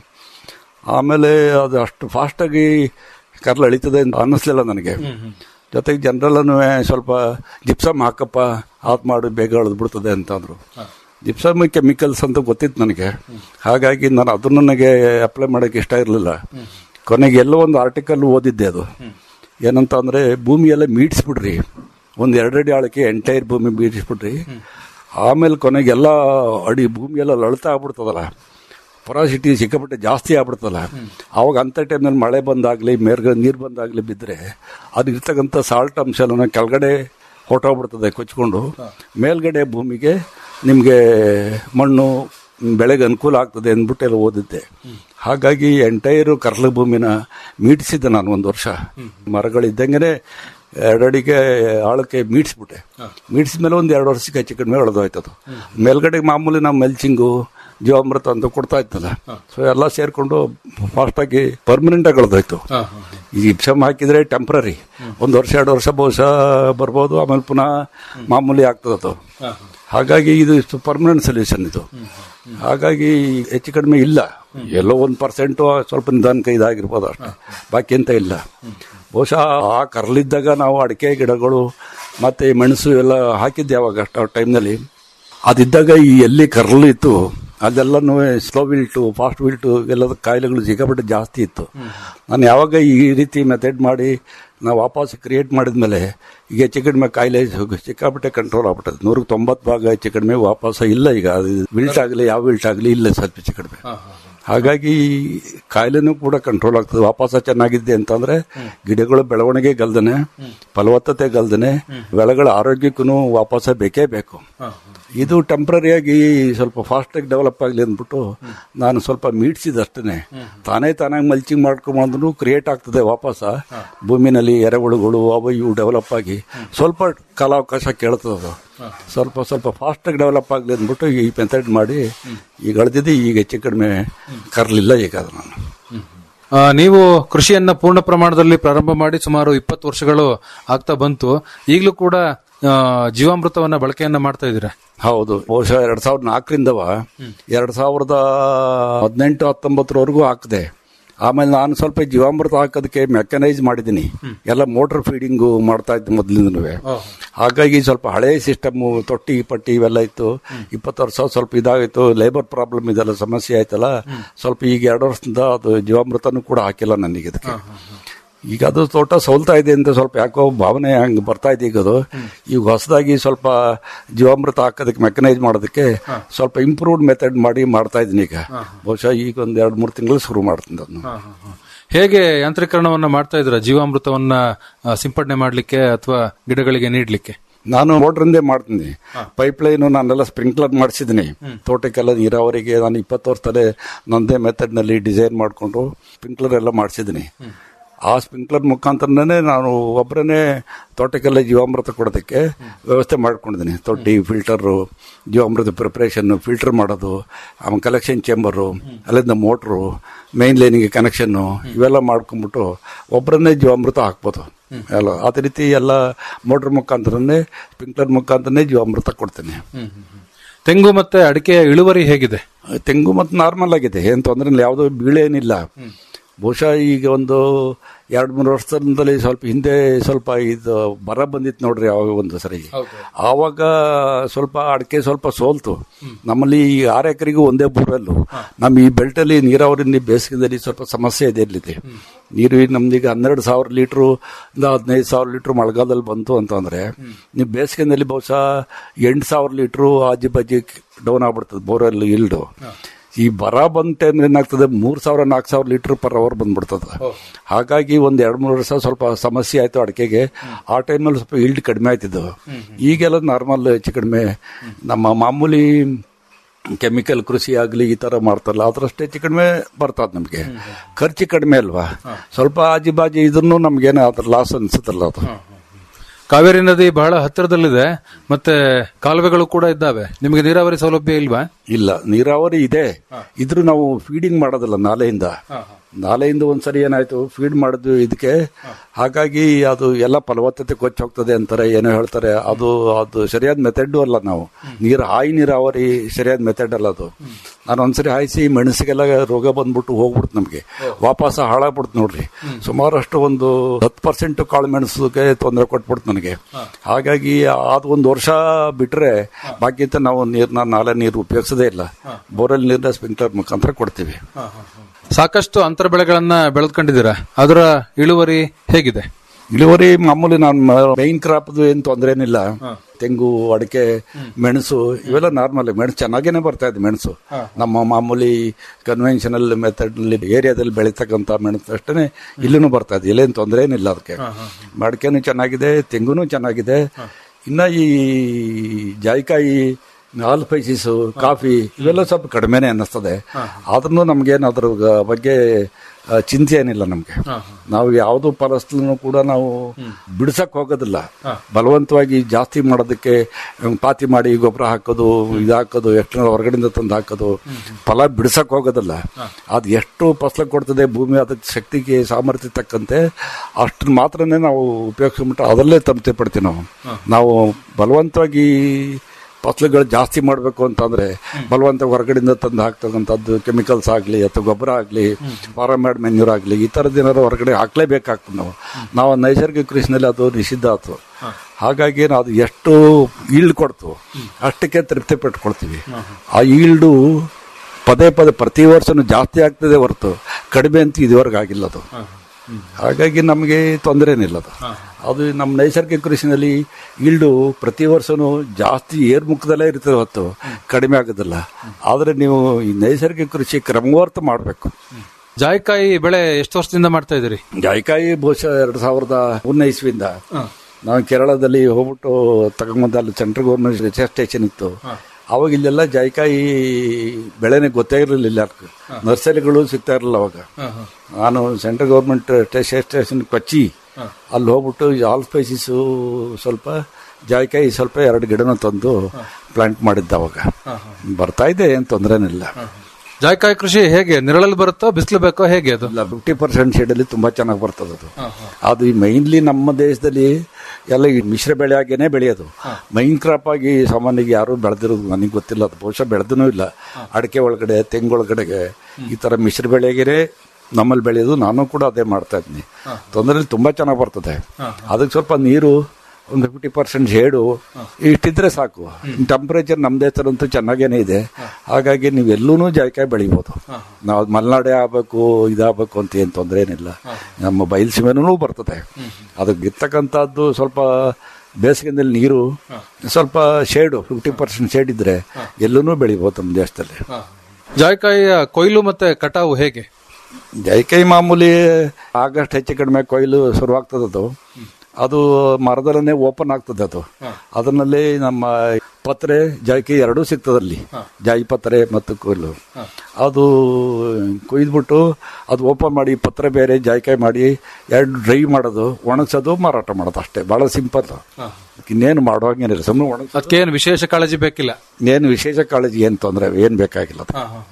ಆಮೇಲೆ ಅದು ಅಷ್ಟು ಫಾಸ್ಟಾಗಿ ಕರ್ಲು ಅಳಿತದೆ ಅಂತ ಅನ್ನಿಸ್ಲಿಲ್ಲ ನನಗೆ ಜೊತೆಗೆ ಜನರಲ್ಲೂ ಸ್ವಲ್ಪ ಜಿಪ್ಸಮ್ ಹಾಕಪ್ಪ ಆತ್ ಮಾಡಿ ಬೇಗ ಅಳಿದು ಬಿಡ್ತದೆ ಅಂತಂದ್ರು ಜಿಪ್ಸಮ್ ಕೆಮಿಕಲ್ಸ್ ಅಂತ ಗೊತ್ತಿತ್ತು ನನಗೆ ಹಾಗಾಗಿ ನಾನು ಅದು ನನಗೆ ಅಪ್ಲೈ ಮಾಡೋಕ್ಕೆ ಇಷ್ಟ ಇರಲಿಲ್ಲ ಕೊನೆಗೆ ಎಲ್ಲೋ ಒಂದು ಆರ್ಟಿಕಲ್ ಓದಿದ್ದೆ ಅದು ಏನಂತ ಅಂದರೆ ಭೂಮಿಯೆಲ್ಲ ಮೀಡ್ಸ್ಬಿಡ್ರಿ ಒಂದು ಎರಡಡಿ ಆಳಕ್ಕೆ ಎಂಟೈರ್ ಭೂಮಿ ಮೀಡಿಸ್ಬಿಡ್ರಿ ಆಮೇಲೆ ಕೊನೆಗೆ ಎಲ್ಲ ಅಡಿ ಭೂಮಿಯೆಲ್ಲ ಲಳಿತ ಆಗ್ಬಿಡ್ತದಲ್ಲ ಪೊರಾಸಿಟಿ ಸಿಕ್ಕಾಪಟ್ಟೆ ಜಾಸ್ತಿ ಆಗ್ಬಿಡ್ತಲ್ಲ ಅವಾಗ ಅಂಥ ಟೈಮ್ನಲ್ಲಿ ಮಳೆ ಬಂದಾಗಲಿ ಮೇರ್ಗ ನೀರು ಬಂದಾಗಲಿ ಬಿದ್ದರೆ ಅದು ಇರ್ತಕ್ಕಂಥ ಸಾಲ್ಟ್ ಅಂಶ ಎಲ್ಲ ಕೆಳಗಡೆ ಹೊರಟೋಗ್ಬಿಡ್ತದೆ ಕೊಚ್ಕೊಂಡು ಮೇಲ್ಗಡೆ ಭೂಮಿಗೆ ನಿಮಗೆ ಮಣ್ಣು ಬೆಳೆಗೆ ಅನುಕೂಲ ಆಗ್ತದೆ ಅಂದ್ಬಿಟ್ಟು ಎಲ್ಲ ಓದಿದ್ದೆ ಹಾಗಾಗಿ ಎಂಟೈರು ಕರ್ಲ ಭೂಮಿನ ಮೀಟಿಸಿದ್ದೆ ನಾನು ಒಂದು ವರ್ಷ ಮರಗಳಿದ್ದಂಗೆ ಎರಡಡಿಗೆ ಆಳಕ್ಕೆ ಮೀಟ್ಸ್ಬಿಟ್ಟೆ ಮೀಟ್ಸಿದ್ಮೇಲೆ ಒಂದು ಎರಡು ವರ್ಷಕ್ಕೆ ಹೆಚ್ಚು ಕಡಿಮೆ ಅದು ಮೇಲ್ಗಡೆ ಮಾಮೂಲಿ ನಾವು ಮೆಲ್ಚಿಂಗು ಜೀವಾಮೃತ ಅಂತ ಕೊಡ್ತಾ ಇತ್ತಲ್ಲ ಸೊ ಎಲ್ಲ ಸೇರ್ಕೊಂಡು ಫಾಸ್ಟಾಗಿ ಪರ್ಮನೆಂಟ್ ಆಗಿ ಕಳೆದೋಯ್ತು ಈ ಇಪ್ಸಮ್ ಹಾಕಿದ್ರೆ ಟೆಂಪ್ರರಿ ಒಂದು ವರ್ಷ ಎರಡು ವರ್ಷ ಬಹುಶಃ ಬರ್ಬೋದು ಆಮೇಲೆ ಪುನಃ ಮಾಮೂಲಿ ಆಗ್ತದೆ ಅದು ಹಾಗಾಗಿ ಇದು ಪರ್ಮನೆಂಟ್ ಸೊಲ್ಯೂಷನ್ ಇದು ಹಾಗಾಗಿ ಹೆಚ್ಚು ಕಡಿಮೆ ಇಲ್ಲ ಎಲ್ಲೋ ಒಂದು ಪರ್ಸೆಂಟು ಸ್ವಲ್ಪ ನಿಧಾನಕ್ಕೆ ಇದಾಗಿರ್ಬೋದು ಅಷ್ಟೇ ಬಾಕಿ ಅಂತ ಇಲ್ಲ ಬಹುಶಃ ಆ ಕರ್ಲಿದ್ದಾಗ ನಾವು ಅಡಿಕೆ ಗಿಡಗಳು ಮತ್ತೆ ಈ ಮೆಣಸು ಎಲ್ಲ ಹಾಕಿದ್ದೆ ಅವಾಗ ಅಷ್ಟು ಟೈಮ್ನಲ್ಲಿ ಅದಿದ್ದಾಗ ಈ ಎಲ್ಲಿ ಕರ್ಲು ಇತ್ತು ಅದೆಲ್ಲನೂ ಸ್ಲೋ ವಿಲ್ಟು ಫಾಸ್ಟ್ ವಿಲ್ಟು ಎಲ್ಲದ ಕಾಯಿಲೆಗಳು ಸಿಕ್ಕಾಪಟ್ಟೆ ಜಾಸ್ತಿ ಇತ್ತು ನಾನು ಯಾವಾಗ ಈ ರೀತಿ ಮೆಥಡ್ ಮಾಡಿ ನಾವು ವಾಪಸ್ ಕ್ರಿಯೇಟ್ ಮಾಡಿದ್ಮೇಲೆ ಈಗ ಹೆಚ್ಚು ಕಡಿಮೆ ಕಾಯಿಲೆ ಸಿಕ್ಕಾಪಟ್ಟೆ ಕಂಟ್ರೋಲ್ ಆಗ್ಬಿಟ್ಟದೆ ನೂರಕ್ಕೆ ತೊಂಬತ್ತು ಭಾಗ ಹೆಚ್ಚು ಕಡಿಮೆ ವಾಪಸ್ ಇಲ್ಲ ಈಗ ಅದು ವಿಲ್ಟ್ ಆಗಲಿ ಯಾವ ವಿಲ್ಟ್ ಆಗಲಿ ಇಲ್ಲ ಸ್ವಲ್ಪ ಹೆಚ್ಚು ಕಡಿಮೆ ಹಾಗಾಗಿ ಕಾಯಿಲೆನೂ ಕೂಡ ಕಂಟ್ರೋಲ್ ಆಗ್ತದೆ ವಾಪಸ್ ಚೆನ್ನಾಗಿದ್ದೆ ಅಂತಂದ್ರೆ ಗಿಡಗಳು ಬೆಳವಣಿಗೆ ಗಲ್ದನೆ ಫಲವತ್ತತೆ ಗಲ್ದನೆ ಬೆಳೆಗಳ ಆರೋಗ್ಯಕ್ಕೂ ವಾಪಸ್ ಬೇಕೇ ಬೇಕು ಇದು ಟೆಂಪ್ರರಿಯಾಗಿ ಸ್ವಲ್ಪ ಫಾಸ್ಟಾಗಿ ಡೆವಲಪ್ ಆಗಲಿ ಅಂದ್ಬಿಟ್ಟು ನಾನು ಸ್ವಲ್ಪ ಮೀಡ್ಸಿದಷ್ಟೇ ತಾನೇ ತಾನಾಗಿ ಮಲ್ಚಿಂಗ್ ಮಾಡ್ಕೊಂಬಂದ್ರು ಕ್ರಿಯೇಟ್ ಆಗ್ತದೆ ವಾಪಸ್ ಭೂಮಿನಲ್ಲಿ ಎರೆಹುಳುಗಳು ಅವು ಇವು ಡೆವಲಪ್ ಆಗಿ ಸ್ವಲ್ಪ ಕಾಲಾವಕಾಶ ಕೇಳ್ತದೆ ಅದು ಸ್ವಲ್ಪ ಸ್ವಲ್ಪ ಫಾಸ್ಟಾಗಿ ಡೆವಲಪ್ ಆಗಲಿ ಅಂದ್ಬಿಟ್ಟು ಈ ಮೆಥಡ್ ಮಾಡಿ ಈಗ ಅಳ್ದಿದ್ದು ಈಗ ಹೆಚ್ಚು ಕಡಿಮೆ ಕರ್ಲಿಲ್ಲ ಈಗ ಅದು ನಾನು ಆ, ನೀವು ಕೃಷಿಯನ್ನ ಪೂರ್ಣ ಪ್ರಮಾಣದಲ್ಲಿ ಪ್ರಾರಂಭ ಮಾಡಿ ಸುಮಾರು ಇಪ್ಪತ್ತು ವರ್ಷಗಳು ಆಗ್ತಾ ಬಂತು ಈಗಲೂ ಕೂಡ ಆ, ಜೀವಾಮೃತವನ್ನ ಬಳಕೆಯನ್ನ ಮಾಡ್ತಾ ಇದ್ದೀರಾ ಹೌದು ಬಹುಶಃ ಎರಡ್ ಸಾವಿರದ ನಾಲ್ಕರಿಂದವ ಎರಡ್ ಸಾವಿರದ ಹದಿನೆಂಟು ಹತ್ತೊಂಬತ್ತರವರೆಗೂ ಹಾಕಿದೆ ಆಮೇಲೆ ನಾನು ಸ್ವಲ್ಪ ಜೀವಾಮೃತ ಹಾಕೋದಕ್ಕೆ ಮೆಕನೈಸ್ ಮಾಡಿದ್ದೀನಿ ಎಲ್ಲ ಮೋಟರ್ ಫೀಡಿಂಗು ಮಾಡ್ತಾ ಇದ್ದೆ ಮೊದಲಿಂದನೂ ಹಾಗಾಗಿ ಸ್ವಲ್ಪ ಹಳೆ ಸಿಸ್ಟಮ್ ತೊಟ್ಟಿ ಪಟ್ಟಿ ಇವೆಲ್ಲ ಇತ್ತು ಇಪ್ಪತ್ತು ವರ್ಷ ಸ್ವಲ್ಪ ಇದಾಗಿತ್ತು ಲೇಬರ್ ಪ್ರಾಬ್ಲಮ್ ಇದೆಲ್ಲ ಸಮಸ್ಯೆ ಆಯ್ತಲ್ಲ ಸ್ವಲ್ಪ ಈಗ ಎರಡು ವರ್ಷದಿಂದ ಅದು ಜೀವಾಮೃತನೂ ಕೂಡ ಹಾಕಿಲ್ಲ ನನಗೆ ಇದಕ್ಕೆ ಈಗ ಅದು ತೋಟ ಸೋಲ್ತಾ ಇದೆ ಅಂತ ಸ್ವಲ್ಪ ಯಾಕೋ ಭಾವನೆ ಹಂಗೆ ಬರ್ತಾ ಇದೆ ಈಗ ಅದು ಈಗ ಹೊಸದಾಗಿ ಸ್ವಲ್ಪ ಜೀವಾಮೃತ ಹಾಕೋದಕ್ಕೆ ಮೆಕನೈಸ್ ಮಾಡೋದಕ್ಕೆ ಸ್ವಲ್ಪ ಇಂಪ್ರೂವ್ಡ್ ಮೆಥಡ್ ಮಾಡಿ ಮಾಡ್ತಾ ಇದ್ದೀನಿ ಈಗ ಬಹುಶಃ ಈಗ ಒಂದ್ ಎರಡು ಮೂರು ತಿಂಗಳು ಶುರು ಮಾಡ್ತೀನಿ ಅದನ್ನು ಹೇಗೆ ಯಾಂತ್ರೀಕರಣವನ್ನ ಮಾಡ್ತಾ ಇದ್ದೀರಾ ಜೀವಾಮೃತವನ್ನ ಆ, ಸಿಂಪಡಣೆ ಮಾಡ್ಲಿಕ್ಕೆ ಅಥವಾ ಗಿಡಗಳಿಗೆ ನೀಡ್ಲಿಕ್ಕೆ ನಾನು ಮೋಟ್ರಿಂದೇ ಮಾಡ್ತೀನಿ ಪೈಪ್ ಲೈನ್ ನಾನೆಲ್ಲ ಸ್ಪ್ರಿಂಕ್ಲರ್ ಮಾಡಿಸಿದ್ದೀನಿ ತೋಟಕ್ಕೆಲ್ಲ ನೀರಾವರಿಗೆ ನಾನು ಇಪ್ಪತ್ತು ವರ್ಷದಲ್ಲೇ ನಂದೇ ಮೆಥಡ್ ನಲ್ಲಿ ಡಿಸೈನ್ ಮಾಡಿಕೊಂಡು ಸ್ಪ್ರಿಂಕ್ಲರ್ ಎಲ್ಲ ಮಾಡಿಸಿದ್ದೀನಿ ಆ ಸ್ಪ್ರಿಂಕ್ಲರ್ ಮುಖಾಂತರನೇ ನಾನು ಒಬ್ಬರೇ ತೋಟಕ್ಕೆಲ್ಲ ಜೀವಾಮೃತ ಕೊಡೋದಕ್ಕೆ ವ್ಯವಸ್ಥೆ ಮಾಡ್ಕೊಂಡಿದ್ದೀನಿ ತೊಟ್ಟಿ ಫಿಲ್ಟರು ಜೀವಾಮೃತ ಪ್ರಿಪ್ರೇಷನ್ ಫಿಲ್ಟರ್ ಮಾಡೋದು ಆಮೇಲೆ ಕಲೆಕ್ಷನ್ ಚೇಂಬರು ಅಲ್ಲಿಂದ ಮೋಟ್ರು ಮೇನ್ ಲೈನಿಗೆ ಕನೆಕ್ಷನ್ನು ಇವೆಲ್ಲ ಮಾಡ್ಕೊಂಡ್ಬಿಟ್ಟು ಒಬ್ಬರನ್ನೇ ಜೀವಾಮೃತ ಹಾಕ್ಬೋದು ಎಲ್ಲ ಅದೇ ರೀತಿ ಎಲ್ಲ ಮೋಟ್ರ್ ಮುಖಾಂತರನೇ ಸ್ಪ್ರಿಂಕ್ಲರ್ ಮುಖಾಂತರನೇ ಜೀವಾಮೃತ ಕೊಡ್ತೇನೆ ತೆಂಗು ಮತ್ತೆ ಅಡಿಕೆಯ ಇಳುವರಿ ಹೇಗಿದೆ ತೆಂಗು ಮತ್ತು ನಾರ್ಮಲ್ ಆಗಿದೆ ಏನು ತೊಂದರೆ ಇಲ್ಲ ಯಾವುದೋ ಬೀಳೇನಿಲ್ಲ ಬಹುಶಃ ಈಗ ಒಂದು ಎರಡು ಮೂರು ವರ್ಷದಿಂದಲೇ ಸ್ವಲ್ಪ ಹಿಂದೆ ಸ್ವಲ್ಪ ಇದು ಬರ ಬಂದಿತ್ತು ನೋಡ್ರಿ ಅವಾಗ ಒಂದು ಸರಿ ಆವಾಗ ಸ್ವಲ್ಪ ಅಡಿಕೆ ಸ್ವಲ್ಪ ಸೋಲ್ತು ನಮ್ಮಲ್ಲಿ ಈ ಆರು ಎಕರೆಗೂ ಒಂದೇ ಬೋರಲ್ಲು ನಮ್ಮ ಈ ಬೆಲ್ಟಲ್ಲಿ ನೀರಾವರಿ ಬೇಸಿಗೆದಲ್ಲಿ ಸ್ವಲ್ಪ ಸಮಸ್ಯೆ ಇದೆ ಇಲ್ಲಿದೆ ನೀರು ಈಗ ನಮ್ದೀಗ ಹನ್ನೆರಡು ಸಾವಿರ ಲೀಟ್ರು ಇಂದ ಹದಿನೈದು ಸಾವಿರ ಲೀಟ್ರ್ ಮಳೆಗಾಲದಲ್ಲಿ ಬಂತು ಅಂತಂದ್ರೆ ನೀವು ಬೇಸಿಗೆನಲ್ಲಿ ಬಹುಶಃ ಎಂಟು ಸಾವಿರ ಲೀಟ್ರು ಆಜು ಬಾಜಿ ಡೌನ್ ಆಗ್ಬಿಡ್ತದೆ ಬೋರಲ್ಲಿ ಇಲ್ಡು ಈ ಬರ ಬಂದ ಟೈಮ್ ಏನಾಗ್ತದೆ ಮೂರ್ ಸಾವಿರ ನಾಲ್ಕು ಸಾವಿರ ಲೀಟರ್ ಪರ್ ಅವರ್ ಬಂದ್ಬಿಡ್ತದೆ ಹಾಗಾಗಿ ಒಂದ್ ಎರಡ್ ಮೂರು ವರ್ಷ ಸ್ವಲ್ಪ ಸಮಸ್ಯೆ ಆಯ್ತು ಅಡಿಕೆಗೆ ಆ ಟೈಮಲ್ಲಿ ಸ್ವಲ್ಪ ಇಲ್ಡ್ ಕಡಿಮೆ ಆಯ್ತಿದ್ದು ಈಗೆಲ್ಲ ನಾರ್ಮಲ್ ಹೆಚ್ಚು ಕಡಿಮೆ ನಮ್ಮ ಮಾಮೂಲಿ ಕೆಮಿಕಲ್ ಕೃಷಿ ಆಗಲಿ ಈ ತರ ಮಾಡ್ತಾರಲ್ಲ ಅದ್ರಷ್ಟು ಹೆಚ್ಚು ಕಡಿಮೆ ಬರ್ತದೆ ನಮಗೆ ಖರ್ಚು ಕಡಿಮೆ ಅಲ್ವಾ ಸ್ವಲ್ಪ ಆಜಿ ಬಾಜಿ ಇದ್ರೂ ನಮ್ಗೇನು ಅದ್ರ ಲಾಸ್ ಅನ್ಸುತ್ತಲ್ಲ ಅದು ಕಾವೇರಿ ನದಿ ಬಹಳ ಹತ್ತಿರದಲ್ಲಿದೆ ಮತ್ತೆ ಕಾಲುವೆಗಳು ಕೂಡ ಇದ್ದಾವೆ ನಿಮಗೆ ನೀರಾವರಿ ಸೌಲಭ್ಯ ಇಲ್ವಾ ಇಲ್ಲ ನೀರಾವರಿ ಇದೆ ಇದ್ರೂ ನಾವು ಫೀಡಿಂಗ್ ಮಾಡೋದಿಲ್ಲ ನಾಲೆಯಿಂದ ನಾಲೆಯಿಂದ ಒಂದ್ಸರಿ ಏನಾಯ್ತು ಫೀಡ್ ಮಾಡಿದ್ವಿ ಇದಕ್ಕೆ ಹಾಗಾಗಿ ಅದು ಎಲ್ಲ ಫಲವತ್ತತೆ ಕೊಚ್ಚಿ ಹೋಗ್ತದೆ ಅಂತಾರೆ ಏನೋ ಹೇಳ್ತಾರೆ ಅದು ಅದು ಸರಿಯಾದ ಮೆಥಡ್ ಅಲ್ಲ ನಾವು ನೀರು ಹಾಯಿ ನೀರಾವರಿ ಸರಿಯಾದ ಮೆಥಡ್ ಅಲ್ಲ ಅದು ನಾನು ಒಂದ್ಸರಿ ಹಾಯಿಸಿ ಮೆಣಸಿಗೆಲ್ಲ ರೋಗ ಬಂದ್ಬಿಟ್ಟು ಹೋಗ್ಬಿಡ್ತು ನಮಗೆ ವಾಪಸ್ ಹಾಳಾಗ್ಬಿಡ್ತು ನೋಡ್ರಿ ಸುಮಾರಷ್ಟು ಒಂದು ಹತ್ತು ಪರ್ಸೆಂಟ್ ಕಾಳು ಮೆಣಸಿಗೆ ತೊಂದರೆ ಕೊಟ್ಬಿಡ್ತು ನನಗೆ ಹಾಗಾಗಿ ಅದು ಒಂದು ವರ್ಷ ಬಿಟ್ರೆ ಬಾಕಿ ನಾವು ನೀರ್ನ ನಾಲೆ ನೀರು ಉಪಯೋಗಿಸೋದೇ ಇಲ್ಲ ಬೋರ್ವೆಲ್ ನೀರ್ನ ಸ್ಪ್ರಿಂಕ್ಲರ್ ಮುಖಾಂತರ ಕೊಡ್ತೀವಿ ಸಾಕಷ್ಟು ಅಂತರ ಬೆಳೆಗಳನ್ನ ಬೆಳೆದ್ಕೊಂಡಿದ್ದೀರಾ ಅದರ ಇಳುವರಿ ಹೇಗಿದೆ ಇಳುವರಿ ಮಾಮೂಲಿ ನಾನು ಮೈನ್ ಕ್ರಾಪ್ ಏನ್ ತೊಂದ್ರೆ ಏನಿಲ್ಲ ತೆಂಗು ಅಡಿಕೆ ಮೆಣಸು ಇವೆಲ್ಲ ನಾರ್ಮಲ್ ಮೆಣಸು ಚೆನ್ನಾಗೇನೆ ಬರ್ತಾ ಇದೆ ಮೆಣಸು ನಮ್ಮ ಮಾಮೂಲಿ ಕನ್ವೆನ್ಷನಲ್ ಮೆಥಡ್ ಏರಿಯಾದಲ್ಲಿ ಬೆಳೀತಕ್ಕಂತ ಮೆಣಸು ಅಷ್ಟೇ ಇಲ್ಲೂ ಬರ್ತಾ ಇದೆ ಇಲ್ಲೇನು ತೊಂದರೆ ಏನಿಲ್ಲ ಅದಕ್ಕೆ ಅಡಿಕೆನೂ ಚೆನ್ನಾಗಿದೆ ತೆಂಗುನು ಚೆನ್ನಾಗಿದೆ ಇನ್ನ ಈ ಜಾಯಿಕಾಯಿ ಆಲ್ಫೈಸಿಸ್ ಕಾಫಿ ಇವೆಲ್ಲ ಸ್ವಲ್ಪ ಕಡಿಮೆನೆ ಅನ್ನಿಸ್ತದೆ ಆದ್ರೂ ನಮ್ಗೇನು ಅದ್ರ ಬಗ್ಗೆ ಆ, ಚಿಂತೆ ಏನಿಲ್ಲ ನಮ್ಗೆ ನಾವು ಯಾವ್ದು ಫಲಸ್ಲೂ ಕೂಡ ನಾವು ಬಿಡ್ಸಕ್ ಹೋಗೋದಿಲ್ಲ ಬಲವಂತವಾಗಿ ಜಾಸ್ತಿ ಮಾಡೋದಕ್ಕೆ ಹ್ಮ್, ಪಾತಿ ಮಾಡಿ ಗೊಬ್ಬರ ಹಾಕೋದು ಇದು ಹಾಕೋದು ಎಷ್ಟು ಹೊರಗಡೆಯಿಂದ ತಂದು ಹಾಕೋದು ಫಲ ಬಿಡ್ಸಕ್ ಹೋಗೋದಿಲ್ಲ ಅದು ಎಷ್ಟು ಫಸಲ ಕೊಡ್ತದೆ ಭೂಮಿ ಅದಕ್ಕೆ ಶಕ್ತಿಗೆ ಸಾಮರ್ಥ್ಯ ತಕ್ಕಂತೆ ಅಷ್ಟು ಮಾತ್ರನೇ ನಾವು ಉಪಯೋಗಿಸ್ಬಿಟ್ಟು ಅದರಲ್ಲೇ ತೃಪ್ತಿ ಪಡ್ತೀವಿ ನಾವು ನಾವು ಬಲವಂತವಾಗಿ ಫಸಲುಗಳು ಜಾಸ್ತಿ ಮಾಡಬೇಕು ಅಂತಂದ್ರೆ ಬಲವಂತ ಹೊರಗಡೆಯಿಂದ ತಂದು ಹಾಕ್ತಕ್ಕಂಥದ್ದು ಕೆಮಿಕಲ್ಸ್ ಆಗಲಿ ಅಥವಾ ಗೊಬ್ಬರ ಆಗಲಿ ಫಾರಮ್ಯಾಡ್ ಮೆನ್ಯೂರ್ ಆಗಲಿ ಈ ಥರದ್ದು ಏನಾದ್ರು ಹೊರಗಡೆ ಹಾಕ್ಲೇಬೇಕಾಗ್ತದೆ ನಾವು ನಾವು ನೈಸರ್ಗಿಕ ಕೃಷಿನಲ್ಲಿ ಅದು ನಿಷಿದ್ಧ ಆಯ್ತು ಹಾಗಾಗಿ ನಾವು ಅದು ಎಷ್ಟು ಈಲ್ಡ್ ಕೊಡ್ತು ಅಷ್ಟಕ್ಕೆ ತೃಪ್ತಿ ಪಟ್ಕೊಳ್ತೀವಿ ಆ ಈಲ್ಡು ಪದೇ ಪದೇ ಪ್ರತಿ ವರ್ಷನೂ ಜಾಸ್ತಿ ಆಗ್ತದೆ ಹೊರತು ಕಡಿಮೆ ಅಂತ ಇದುವರೆಗೆ ಆಗಿಲ್ಲ ಅದು ಹಾಗಾಗಿ ನಮಗೆ ತೊಂದರೆ ಏನಿಲ್ಲ ಅದು ಅದು ನಮ್ಮ ನೈಸರ್ಗಿಕ ಕೃಷಿನಲ್ಲಿ ಈಲ್ಡು ಪ್ರತಿ ವರ್ಷನೂ ಜಾಸ್ತಿ ಏರ್ಮುಖದಲ್ಲೇ ಇರ್ತದೆ ಹೊತ್ತು ಕಡಿಮೆ ಆಗೋದಿಲ್ಲ ಆದರೆ ನೀವು ಈ ನೈಸರ್ಗಿಕ ಕೃಷಿ ಕ್ರಮವರ್ತ ಮಾಡಬೇಕು ಜಾಯಿಕಾಯಿ ಬೆಳೆ ಎಷ್ಟು ವರ್ಷದಿಂದ ಮಾಡ್ತಾ ಇದ್ದೀರಿ ಜಾಯಿಕಾಯಿ ಬಹುಶಃ ಎರಡ್ ಸಾವಿರದ ಮೂರನೇ ಇಸ್ವಿಯಿಂದ ನಾವು ಕೇರಳದಲ್ಲಿ ಹೋಗ್ಬಿಟ್ಟು ತಗೊಂಬಂದ ಅಲ್ಲಿ ಸೆಂಟ್ರಲ್ ಗೌರ್ಮೆಂಟ್ ರಿಸರ್ಚ್ ಸ್ಟೇಷನ್ ಇತ್ತು ಅವಾಗ ಇಲ್ಲೆಲ್ಲ ಜಾಯಿಕಾಯಿ ಬೆಳೆನೇ ಗೊತ್ತೇ ಇರಲಿಲ್ಲ ನರ್ಸರಿಗಳು ಸಿಗ್ತಾ ಇರಲಿಲ್ಲ ಅವಾಗ ನಾನು central government research station Kochi ಅಲ್ಲಿ ಹೋಗ್ಬಿಟ್ಟು ಆಲ್ ಸ್ಪೈಸಿಸು ಸ್ವಲ್ಪ ಜಾಯಿಕಾಯಿ ಸ್ವಲ್ಪ ಎರಡು ಗಿಡನ ತಂದು ಪ್ಲಾಂಟ್ ಮಾಡಿದ್ದ ಅವಾಗ ಬರ್ತಾ ಇದೆ ಏನು ತೊಂದರೆನಿಲ್ಲ ಜಾಯಿಕಾಯಿ ಕೃಷಿ ಹೇಗೆ ನೆರಳಲ್ಲಿ ಬರುತ್ತೋ ಬಿಸಿಲು ಬೇಕೋ ಹೇಗೆ ಅದು ಇಲ್ಲ ಫಿಫ್ಟಿ ಪರ್ಸೆಂಟ್ ಶೇಡಲ್ಲಿ ತುಂಬಾ ಚೆನ್ನಾಗಿ ಬರ್ತದೆ ಅದು ಅದು ಈ ಮೈನ್ಲಿ ನಮ್ಮ ದೇಶದಲ್ಲಿ ಎಲ್ಲ ಈ ಮಿಶ್ರ ಬೆಳೆ ಆಗೇನೆ ಬೆಳೆಯೋದು ಮೈನ್ ಕ್ರಾಪ್ ಆಗಿ ಸಾಮಾನ್ಯವಾಗಿ ಯಾರು ಬೆಳೆದಿರೋದು ನನಗೆ ಗೊತ್ತಿಲ್ಲ ಅದು ಬಹುಶಃ ಬೆಳೆದೂ ಇಲ್ಲ ಅಡಿಕೆ ಒಳಗಡೆ ತೆಂಗು ಒಳಗಡೆಗೆ ಈ ತರ ಮಿಶ್ರ ಬೆಳೆಗೇನೆ ನಮ್ಮಲ್ಲಿ ಬೆಳೆಯೋದು ನಾನು ಕೂಡ ಅದೇ ಮಾಡ್ತಾ ಇದ್ದೀನಿ ತೊಂದರೆ ತುಂಬಾ ಚೆನ್ನಾಗಿ ಬರ್ತದೆ ಅದಕ್ಕೆ ಸ್ವಲ್ಪ ನೀರು ಒಂದು ಫಿಫ್ಟಿ ಪರ್ಸೆಂಟ್ ಶೇಡು ಇಷ್ಟಿದ್ರೆ ಸಾಕು ಟೆಂಪರೇಚರ್ ನಮ್ಮ ದೇಶದಂತೂ ಚೆನ್ನಾಗೇನೆ ಇದೆ ಹಾಗಾಗಿ ನೀವೆಲ್ಲೂ ಜಾಯಿಕಾಯಿ ಬೆಳಿಬೋದು ನಾವು ಮಲೆನಾಡೆ ಆಗ್ಬೇಕು ಇದಾಗಬೇಕು ಅಂತ ಏನು ತೊಂದರೆ ಏನಿಲ್ಲ ನಮ್ಮ ಬಯಲುಸೀಮೆನೂ ಬರ್ತದೆ ಅದಕ್ಕೆ ಇರ್ತಕ್ಕಂಥದ್ದು ಸ್ವಲ್ಪ ಬೇಸಿಗೆನಲ್ಲಿ ನೀರು ಸ್ವಲ್ಪ ಶೇಡು ಫಿಫ್ಟಿ ಪರ್ಸೆಂಟ್ ಶೇಡ್ ಇದ್ರೆ ಎಲ್ಲೂ ಬೆಳಿಬೋದು ನಮ್ಮ ದೇಶದಲ್ಲಿ ಜಾಯಿಕಾಯಿಯ ಕೊಯ್ಲು ಮತ್ತೆ ಕಟಾವು ಹೇಗೆ ಜಾಯಿಕಾಯಿ ಮಾಮೂಲಿ ಆಗಸ್ಟ್ ಹೆಚ್ಚು ಕಡಿಮೆ ಕೊಯ್ಲು ಶುರುವಾಗ್ತದೆ ಅದು ಅದು ಮರದಲ್ಲೇ ಓಪನ್ ಆಗ್ತದೆ ಅದು ಅದರಲ್ಲಿ ನಮ್ಮ ಪತ್ರೆ ಜಾಯಿಕಾಯಿ ಎರಡೂ ಸಿಗ್ತದಲ್ಲಿ ಜಾಯಿ ಪತ್ರೆ ಮತ್ತು ಕೊಯ್ಲು ಅದು ಕೊಯ್ದ್ಬಿಟ್ಟು ಅದು ಓಪನ್ ಮಾಡಿ ಪತ್ರೆ ಬೇರೆ ಜಾಯಿಕಾಯಿ ಮಾಡಿ ಎರಡು ಡ್ರೈ ಮಾಡೋದು ಒಣಗ್ಸೋದು ಮಾರಾಟ ಮಾಡೋದು ಅಷ್ಟೇ ಬಹಳ ಸಿಂಪಲ್ ಇನ್ನೇನು ಮಾಡುವಾಗೇನಿಲ್ಲ ಸುಮ್ಮನೆ ಒಣಗ್ಸ ಅದಕ್ಕೇನು ವಿಶೇಷ ಕಾಳಜಿ ಬೇಕಿಲ್ಲ ಏನು ವಿಶೇಷ ಕಾಳಜಿ ಏನು ತೊಂದರೆ ಏನು ಬೇಕಾಗಿಲ್ಲ ಅದು.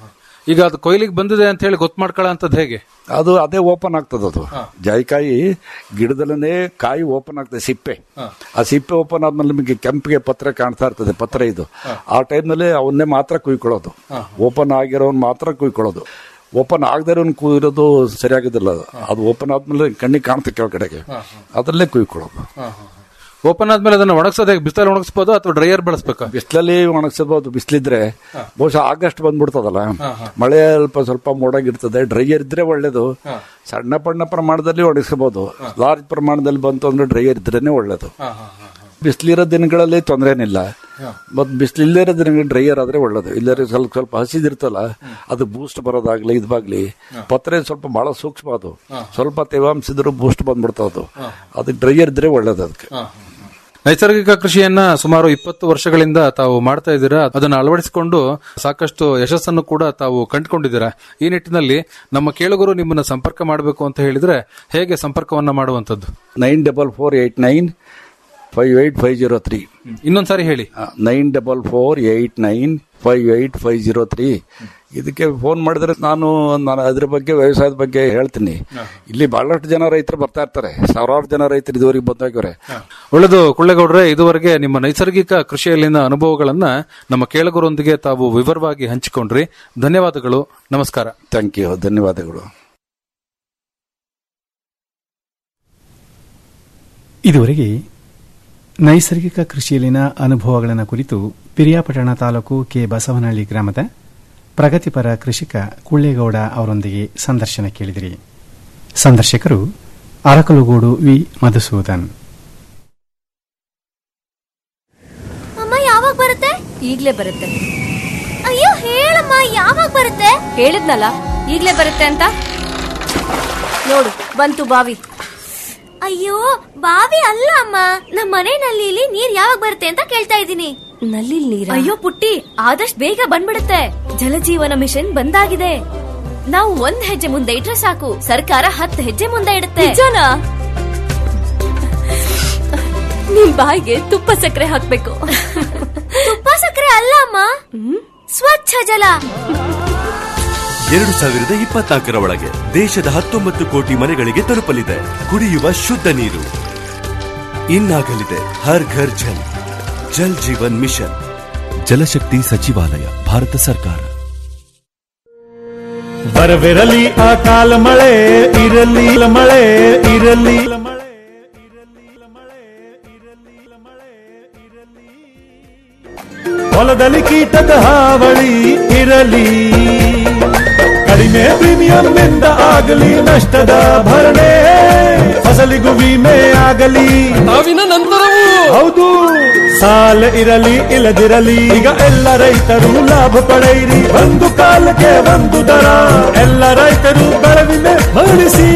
ಈಗ ಅದು ಕೊಯ್ಲಿಗೆ ಬಂದಿದೆ ಅಂತ ಹೇಳಿ ಗೊತ್ತು ಮಾಡ್ಕೊಳ್ಳೋ ಅಂತದ್ ಹೇಗೆ ಅದು ಅದೇ ಓಪನ್ ಆಗ್ತದೆ ಅದು ಜಾಯಿಕಾಯಿ ಗಿಡದಲ್ಲೇ ಕಾಯಿ ಓಪನ್ ಆಗ್ತದೆ ಸಿಪ್ಪೆ ಆ ಸಿಪ್ಪೆ ಓಪನ್ ಆದ್ಮೇಲೆ ನಿಮಗೆ ಕೆಂಪಿಗೆ ಪತ್ರ ಕಾಣ್ತಾ ಇರ್ತದೆ ಪತ್ರ ಇದು ಆ ಟೈಮ್ನಲ್ಲಿ ಅವನ್ನೇ ಮಾತ್ರ ಕುಯ್ಕೊಳ್ಳೋದು ಓಪನ್ ಆಗಿರೋನ್ ಮಾತ್ರ ಕುಯ್ಕೊಳ್ಳೋದು ಓಪನ್ ಆಗದೇ ಇರೋನ್ ಕುಯ್ಯೋದು ಸರಿಯಾಗೋದಿಲ್ಲ ಅದು ಅದು ಓಪನ್ ಆದ್ಮೇಲೆ ಕಣ್ಣಿಗೆ ಕಾಣುತ್ತೆ ಕೆಳಗಡೆಗೆ ಅದರಲ್ಲೇ ಕುಯ್ಕೊಳ್ಳೋದು ಓಪನ್ ಆದ್ಮೇಲೆ ಅದನ್ನ ಒಣಗಿಸೋದು ಹೇಗೆ ಬಿಸಿಲಲ್ಲಿ ಒಣಗಿಸ್ಬೋದು ಅಥವಾ ಡ್ರೈಯರ್ ಬಳಸ್ಬೇಕಾ ಬಿಸಿಲಲ್ಲಿ ಒಣಗಿಸಬಹುದು ಬಿಸಿಲಿದ್ರೆ ಬಹುಶಃ ಆಗಸ್ಟ್ ಬಂದ್ಬಿಡ್ತದಲ್ಲ ಮಳೆ ಅಲ್ಪ ಸ್ವಲ್ಪ ಮೋಡಾಗಿರ್ತದೆ ಡ್ರೈಯರ್ ಇದ್ರೆ ಒಳ್ಳೇದು ಸಣ್ಣ ಪಣ್ಣ ಪ್ರಮಾಣದಲ್ಲಿ ಒಣಗಿಸಬಹುದು ಲಾರ್ಜ್ ಪ್ರಮಾಣದಲ್ಲಿ ಬಂತು ಅಂದ್ರೆ ಡ್ರೈಯರ್ ಇದ್ರೇನೆ ಒಳ್ಳೇದು ಬಿಸಿಲಿರೋ ದಿನಗಳಲ್ಲಿ ತೊಂದರೆ ಏನಿಲ್ಲ ಮತ್ ಬಿಸಿಲಿಲ್ಲದಿರೋ ದಿನಗಳು ಡ್ರೈಯರ್ ಆದ್ರೆ ಒಳ್ಳೇದು ಇಲ್ಲದ್ರೆ ಸ್ವಲ್ಪ ಸ್ವಲ್ಪ ಹಸಿದಿರ್ತಲ್ಲ ಅದು ಬೂಸ್ಟ್ ಬರೋದಾಗ್ಲಿ ಇದಾಗ್ಲಿ ಪತ್ರೆ ಸ್ವಲ್ಪ ಬಹಳ ಸೂಕ್ಷ್ಮ ಅದು ಸ್ವಲ್ಪ ತೇವಾಂಶ ಇದ್ರೂ ಬೂಸ್ಟ್ ಬಂದ್ಬಿಡ್ತದೆ ಅದಕ್ಕೆ ಡ್ರೈಯರ್ ಇದ್ರೆ ಒಳ್ಳೇದು ಅದಕ್ಕೆ ನೈಸರ್ಗಿಕ ಕೃಷಿಯನ್ನ ಸುಮಾರು ಇಪ್ಪತ್ತು ವರ್ಷಗಳಿಂದ ತಾವು ಮಾಡ್ತಾ ಇದ್ದೀರಾ ಅದನ್ನ ಅಳವಡಿಸಿಕೊಂಡು ಸಾಕಷ್ಟು ಯಶಸ್ಸನ್ನು ಕೂಡ ತಾವು ಕಂಡುಕೊಂಡಿದ್ದೀರಾ ಈ ನಿಟ್ಟಿನಲ್ಲಿ ನಮ್ಮ ಕೇಳುಗರು ನಿಮ್ಮನ್ನ ಸಂಪರ್ಕ ಮಾಡಬೇಕು ಅಂತ ಹೇಳಿದ್ರೆ ಹೇಗೆ ಸಂಪರ್ಕವನ್ನ ಮಾಡುವಂತದ್ದು nine double four eight nine five eight five zero three ಇನ್ನೊಂದ್ಸಾರಿ ಹೇಳಿ nine double four eight nine five eight five zero three ಇದಕ್ಕೆ ಫೋನ್ ಮಾಡಿದ್ರೆ ನಾನು ನಾನು ಅದ್ರ ಬಗ್ಗೆ ವ್ಯವಸಾಯದ ಬಗ್ಗೆ ಹೇಳ್ತೀನಿ ಇಲ್ಲಿ ಬಹಳಷ್ಟು ಜನ ರೈತರು ಬರ್ತಾ ಇರ್ತಾರೆ ಸಾವಿರಾರು ಜನ ರೈತರು ಇದುವರೆಗೆ ಬಂದೋಗ್ಯವ್ರೆ ಒಳ್ಳೆದು ಕುಳ್ಳೆಗೌಡ್ರೆ ಇದುವರೆಗೆ ನಿಮ್ಮ ನೈಸರ್ಗಿಕ ಕೃಷಿಯಲ್ಲಿನ ಅನುಭವಗಳನ್ನ ನಮ್ಮ ಕೇಳುಗರೊಂದಿಗೆ ತಾವು ವಿವರವಾಗಿ ಹಂಚಿಕೊಂಡ್ರಿ ಧನ್ಯವಾದಗಳು ನಮಸ್ಕಾರ ಥ್ಯಾಂಕ್ ಯು ಧನ್ಯವಾದಗಳು ಇದುವರೆಗೆ ನೈಸರ್ಗಿಕ ಕೃಷಿಯಲ್ಲಿನ ಅನುಭವಗಳನ್ನು ಕುರಿತು ಪಿರಿಯಾಪಟ್ಟಣ ತಾಲೂಕು ಕೆ ಬಸವನಹಳ್ಳಿ ಗ್ರಾಮದ ಪ್ರಗತಿಪರ ಕೃಷಿಕ ಕುಳ್ಳೇಗೌಡ ಅವರೊಂದಿಗೆ ಸಂದರ್ಶನ ಕೇಳಿದಿರಿ ಸಂದರ್ಶಕರು ಅರಕಲುಗೂಡು ವಿ ಮಧುಸೂದನ್ ಅಮ್ಮ ಯಾವಾಗ ಬರುತ್ತೆ ಈಗ್ಲೇ ಬರುತ್ತೆ ಅಯ್ಯೋ ಹೇಳಮ್ಮ ಯಾವಾಗ ಬರುತ್ತೆ ಹೇಳಿದ್ನಲ್ಲ ಈಗ್ಲೇ ಬರುತ್ತೆ ಅಂತ ನೋಡು ಬಂತು ಬಾವಿ ಅಯ್ಯೋ ಬಾವಿ ಅಲ್ಲ ಅಮ್ಮ ನಮ್ಮ ಮನೆ ನಲ್ಲಿಲಿ ನೀರ್ ಯಾವಾಗ ಬರುತ್ತೆ ಅಂತ ಕೇಳ್ತಾ ಇದ್ದೀನಿ ನಲ್ಲಿ ನೀರ ಅಯ್ಯೋ ಪುಟ್ಟಿ ಆದಷ್ಟು ಬೇಗ ಬಂದ್ಬಿಡುತ್ತೆ ಜಲಜೀವನ ಮಿಷನ್ ಬಂದಾಗಿದೆ ನಾವು ಒಂದ್ ಹೆಜ್ಜೆ ಮುಂದೆ ಇಟ್ರೆ ಸಾಕು ಸರ್ಕಾರ ಹತ್ತು ಹೆಜ್ಜೆ ಮುಂದೆ ಇಡುತ್ತೆ ನಿಜನಾ ನಿಮ್ ಬಾಯಿಗೆ ತುಪ್ಪ ಸಕ್ಕರೆ ಹಾಕ್ಬೇಕು ತುಪ್ಪ ಸಕ್ಕರೆ ಅಲ್ಲ ಅಮ್ಮ ಸ್ವಚ್ಛ ಜಲ ಎರಡು ಸಾವಿರದ ಇಪ್ಪತ್ನಾಲ್ಕರ ಒಳಗೆ ದೇಶದ ಹತ್ತೊಂಬತ್ತು ಕೋಟಿ ಮನೆಗಳಿಗೆ ತಲುಪಲಿದೆ ಕುಡಿಯುವ ಶುದ್ಧ ನೀರು ಇನ್ನಾಗಲಿದೆ ಹರ್ ಘರ್ ಜಲ್ ಜಲ್ ಜೀವನ್ ಮಿಷನ್ ಜಲಶಕ್ತಿ ಸಚಿವಾಲಯ ಭಾರತ ಸರ್ಕಾರ ಬರವಿರಲಿ ಆ ಕಾಲ ಮಳೆ ಇರಲಿ ಮಳೆ ಇರಲಿ ಹೊಲದಲ್ಲಿ ಕೀಟದ ಹಾವಳಿ ಇರಲಿ ಕಡಿಮೆ ಪ್ರೀಮಿಯಂ ಇಂದ ಆಗಲಿ ನಷ್ಟದ ಭರಣೆ ಫಸಲಿಗೂ ವಿಮೆ ಆಗಲಿ ಸಾವಿನ ನಂತರವೂ ಹೌದು ಸಾಲ ಇರಲಿ ಇಲ್ಲದಿರಲಿ ಈಗ ಎಲ್ಲ ರೈತರು ಲಾಭ ಪಡೆಯಿರಿ ಒಂದು ಕಾಲಕ್ಕೆ ಒಂದು ದರ ಎಲ್ಲ ರೈತರು ಬೆಳೆವಿಮೆ ಮಾಡಿಸಿ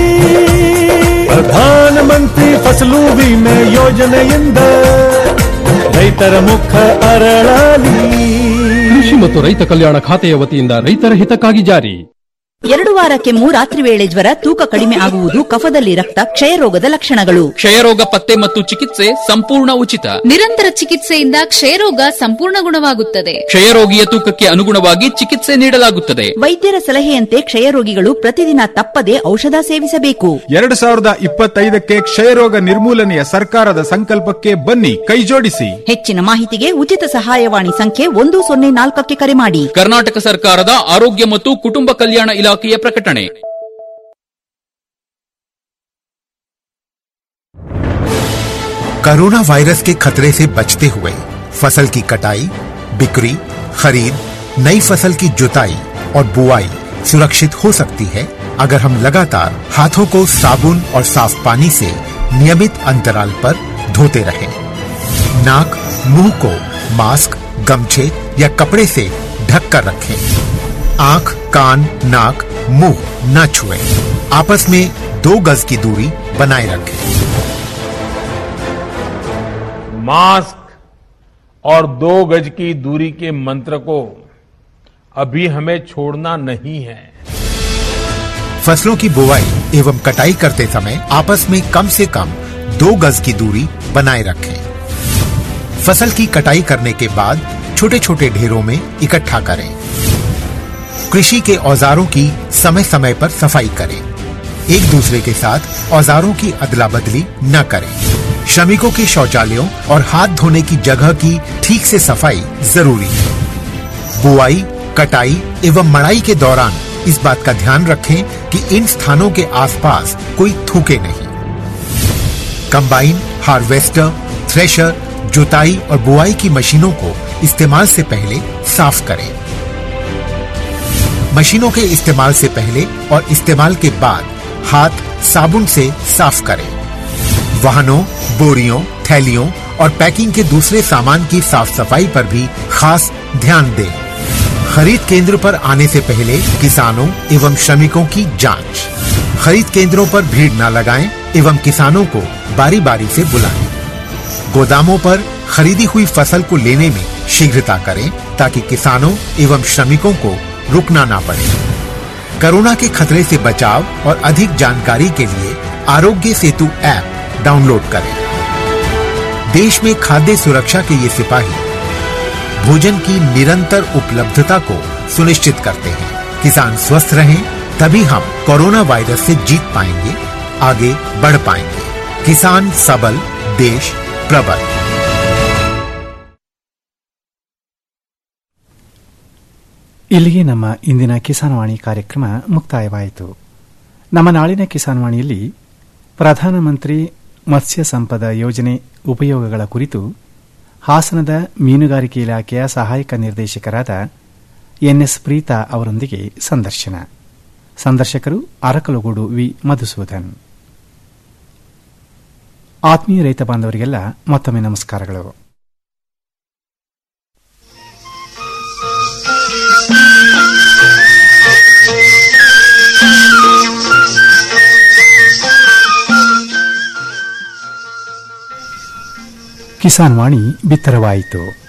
ಪ್ರಧಾನ ಮಂತ್ರಿ ಫಸಲು ವಿಮೆ ಯೋಜನೆಯಿಂದ ರೈತರ ಮುಖ ಅರಳಲಿ ಕೃಷಿ ಮತ್ತು ರೈತ ಕಲ್ಯಾಣ ಖಾತೆಯ ವತಿಯಿಂದ ರೈತರ ಹಿತಕ್ಕಾಗಿ ಜಾರಿ ಎರಡು ವಾರ ಕೆಮ್ಮು ರಾತ್ರಿ ವೇಳೆ ಜ್ವರ ತೂಕ ಕಡಿಮೆ ಆಗುವುದು ಕಫದಲ್ಲಿ ರಕ್ತ ಕ್ಷಯರೋಗದ ಲಕ್ಷಣಗಳು ಕ್ಷಯರೋಗ ಪತ್ತೆ ಮತ್ತು ಚಿಕಿತ್ಸೆ ಸಂಪೂರ್ಣ ಉಚಿತ ನಿರಂತರ ಚಿಕಿತ್ಸೆಯಿಂದ ಕ್ಷಯರೋಗ ಸಂಪೂರ್ಣ ಗುಣವಾಗುತ್ತದೆ ಕ್ಷಯರೋಗಿಯ ತೂಕಕ್ಕೆ ಅನುಗುಣವಾಗಿ ಚಿಕಿತ್ಸೆ ನೀಡಲಾಗುತ್ತದೆ ವೈದ್ಯರ ಸಲಹೆಯಂತೆ ಕ್ಷಯರೋಗಿಗಳು ಪ್ರತಿದಿನ ತಪ್ಪದೆ ಔಷಧ ಸೇವಿಸಬೇಕು ಎರಡು ಸಾವಿರದ ಇಪ್ಪತ್ತೈದಕ್ಕೆ ಕ್ಷಯರೋಗ ನಿರ್ಮೂಲನೆಯ ಸರ್ಕಾರದ ಸಂಕಲ್ಪಕ್ಕೆ ಬನ್ನಿ ಕೈಜೋಡಿಸಿ ಹೆಚ್ಚಿನ ಮಾಹಿತಿಗೆ ಉಚಿತ ಸಹಾಯವಾಣಿ ಸಂಖ್ಯೆ ಒಂದು ಸೊನ್ನೆ ನಾಲ್ಕಕ್ಕೆ ಕರೆ ಮಾಡಿ ಕರ್ನಾಟಕ ಸರ್ಕಾರದ ಆರೋಗ್ಯ ಮತ್ತು ಕುಟುಂಬ ಕಲ್ಯಾಣ ಇಲಾಖೆಯ ಪ್ರಕಟಣೆ कोरोना वायरस के खतरे से बचते हुए फसल की कटाई बिक्री खरीद नई फसल की जुताई और बुआई सुरक्षित हो सकती है अगर हम लगातार हाथों को साबुन और साफ पानी से नियमित अंतराल पर धोते रहें। नाक मुंह को मास्क गमछे या कपड़े से ढक कर रखें आंख कान नाक मुंह न छुएं। आपस में दो गज की दूरी बनाए रखें मास्क और दो गज की दूरी के मंत्र को अभी हमें छोड़ना नहीं है फसलों की बुवाई एवं कटाई करते समय आपस में कम से कम दो गज की दूरी बनाए रखें फसल की कटाई करने के बाद छोटे छोटे ढेरों में इकट्ठा करें कृषि के औजारों की समय समय पर सफाई करें एक दूसरे के साथ औजारों की अदला बदली न करें श्रमिकों के शौचालयों और हाथ धोने की जगह की ठीक से सफाई जरूरी है बुआई कटाई एवं मड़ाई के दौरान इस बात का ध्यान रखें कि इन स्थानों के आसपास कोई थूके नहीं कंबाइन हार्वेस्टर थ्रेशर जुताई और बुआई की मशीनों को इस्तेमाल से पहले साफ करें मशीनों के इस्तेमाल से पहले और इस्तेमाल के बाद हाथ साबुन से साफ करें वाहनों बोरियों थैलियों और पैकिंग के दूसरे सामान की साफ सफाई पर भी खास ध्यान दें खरीद केंद्र पर आने से पहले किसानों एवं श्रमिकों की जांच खरीद केंद्रों पर भीड़ न लगाएं एवं किसानों को बारी बारी से बुलाएं गोदामों पर खरीदी हुई फसल को लेने में शीघ्रता करें ताकि किसानों एवं श्रमिकों को रुकना ना पड़े कोरोना के खतरे से बचाव और अधिक जानकारी के लिए आरोग्य सेतु ऐप डाउनलोड करें देश में खाद्य सुरक्षा के ये सिपाही भोजन की निरंतर उपलब्धता को सुनिश्चित करते हैं किसान स्वस्थ रहें तभी हम कोरोना वायरस से जीत पाएंगे आगे बढ़ पाएंगे किसान सबल देश प्रबल ಇಲ್ಲಿಗೆ ನಮ್ಮ ಇಂದಿನ ಕಿಸಾನ್ವಾಣಿ ಕಾರ್ಯಕ್ರಮ ಮುಕ್ತಾಯವಾಯಿತು ನಮ್ಮ ನಾಳಿನ ಕಿಸಾನ್ವಾಣಿಯಲ್ಲಿ ಪ್ರಧಾನಮಂತ್ರಿ ಮತ್ಸ್ಯ ಸಂಪದ ಯೋಜನೆ ಉಪಯೋಗಗಳ ಕುರಿತು ಹಾಸನದ ಮೀನುಗಾರಿಕೆ ಇಲಾಖೆಯ ಸಹಾಯಕ ನಿರ್ದೇಶಕರಾದ ಎನ್ಎಸ್ ಪ್ರೀತಾ ಅವರೊಂದಿಗೆ ಸಂದರ್ಶನ ಸಂದರ್ಶಕರು ಅರಕಲಗೂಡು ವಿ ಮಧುಸೂದನ್ ಆತ್ಮೀಯ ರೈತ ಬಾಂಧವರಿಗೆಲ್ಲ ಮತ್ತೊಮ್ಮೆ ನಮಸ್ಕಾರಗಳು ಕಿಸಾನ್ ವಾಣಿ ಬಿತ್ತರವಾಯಿತು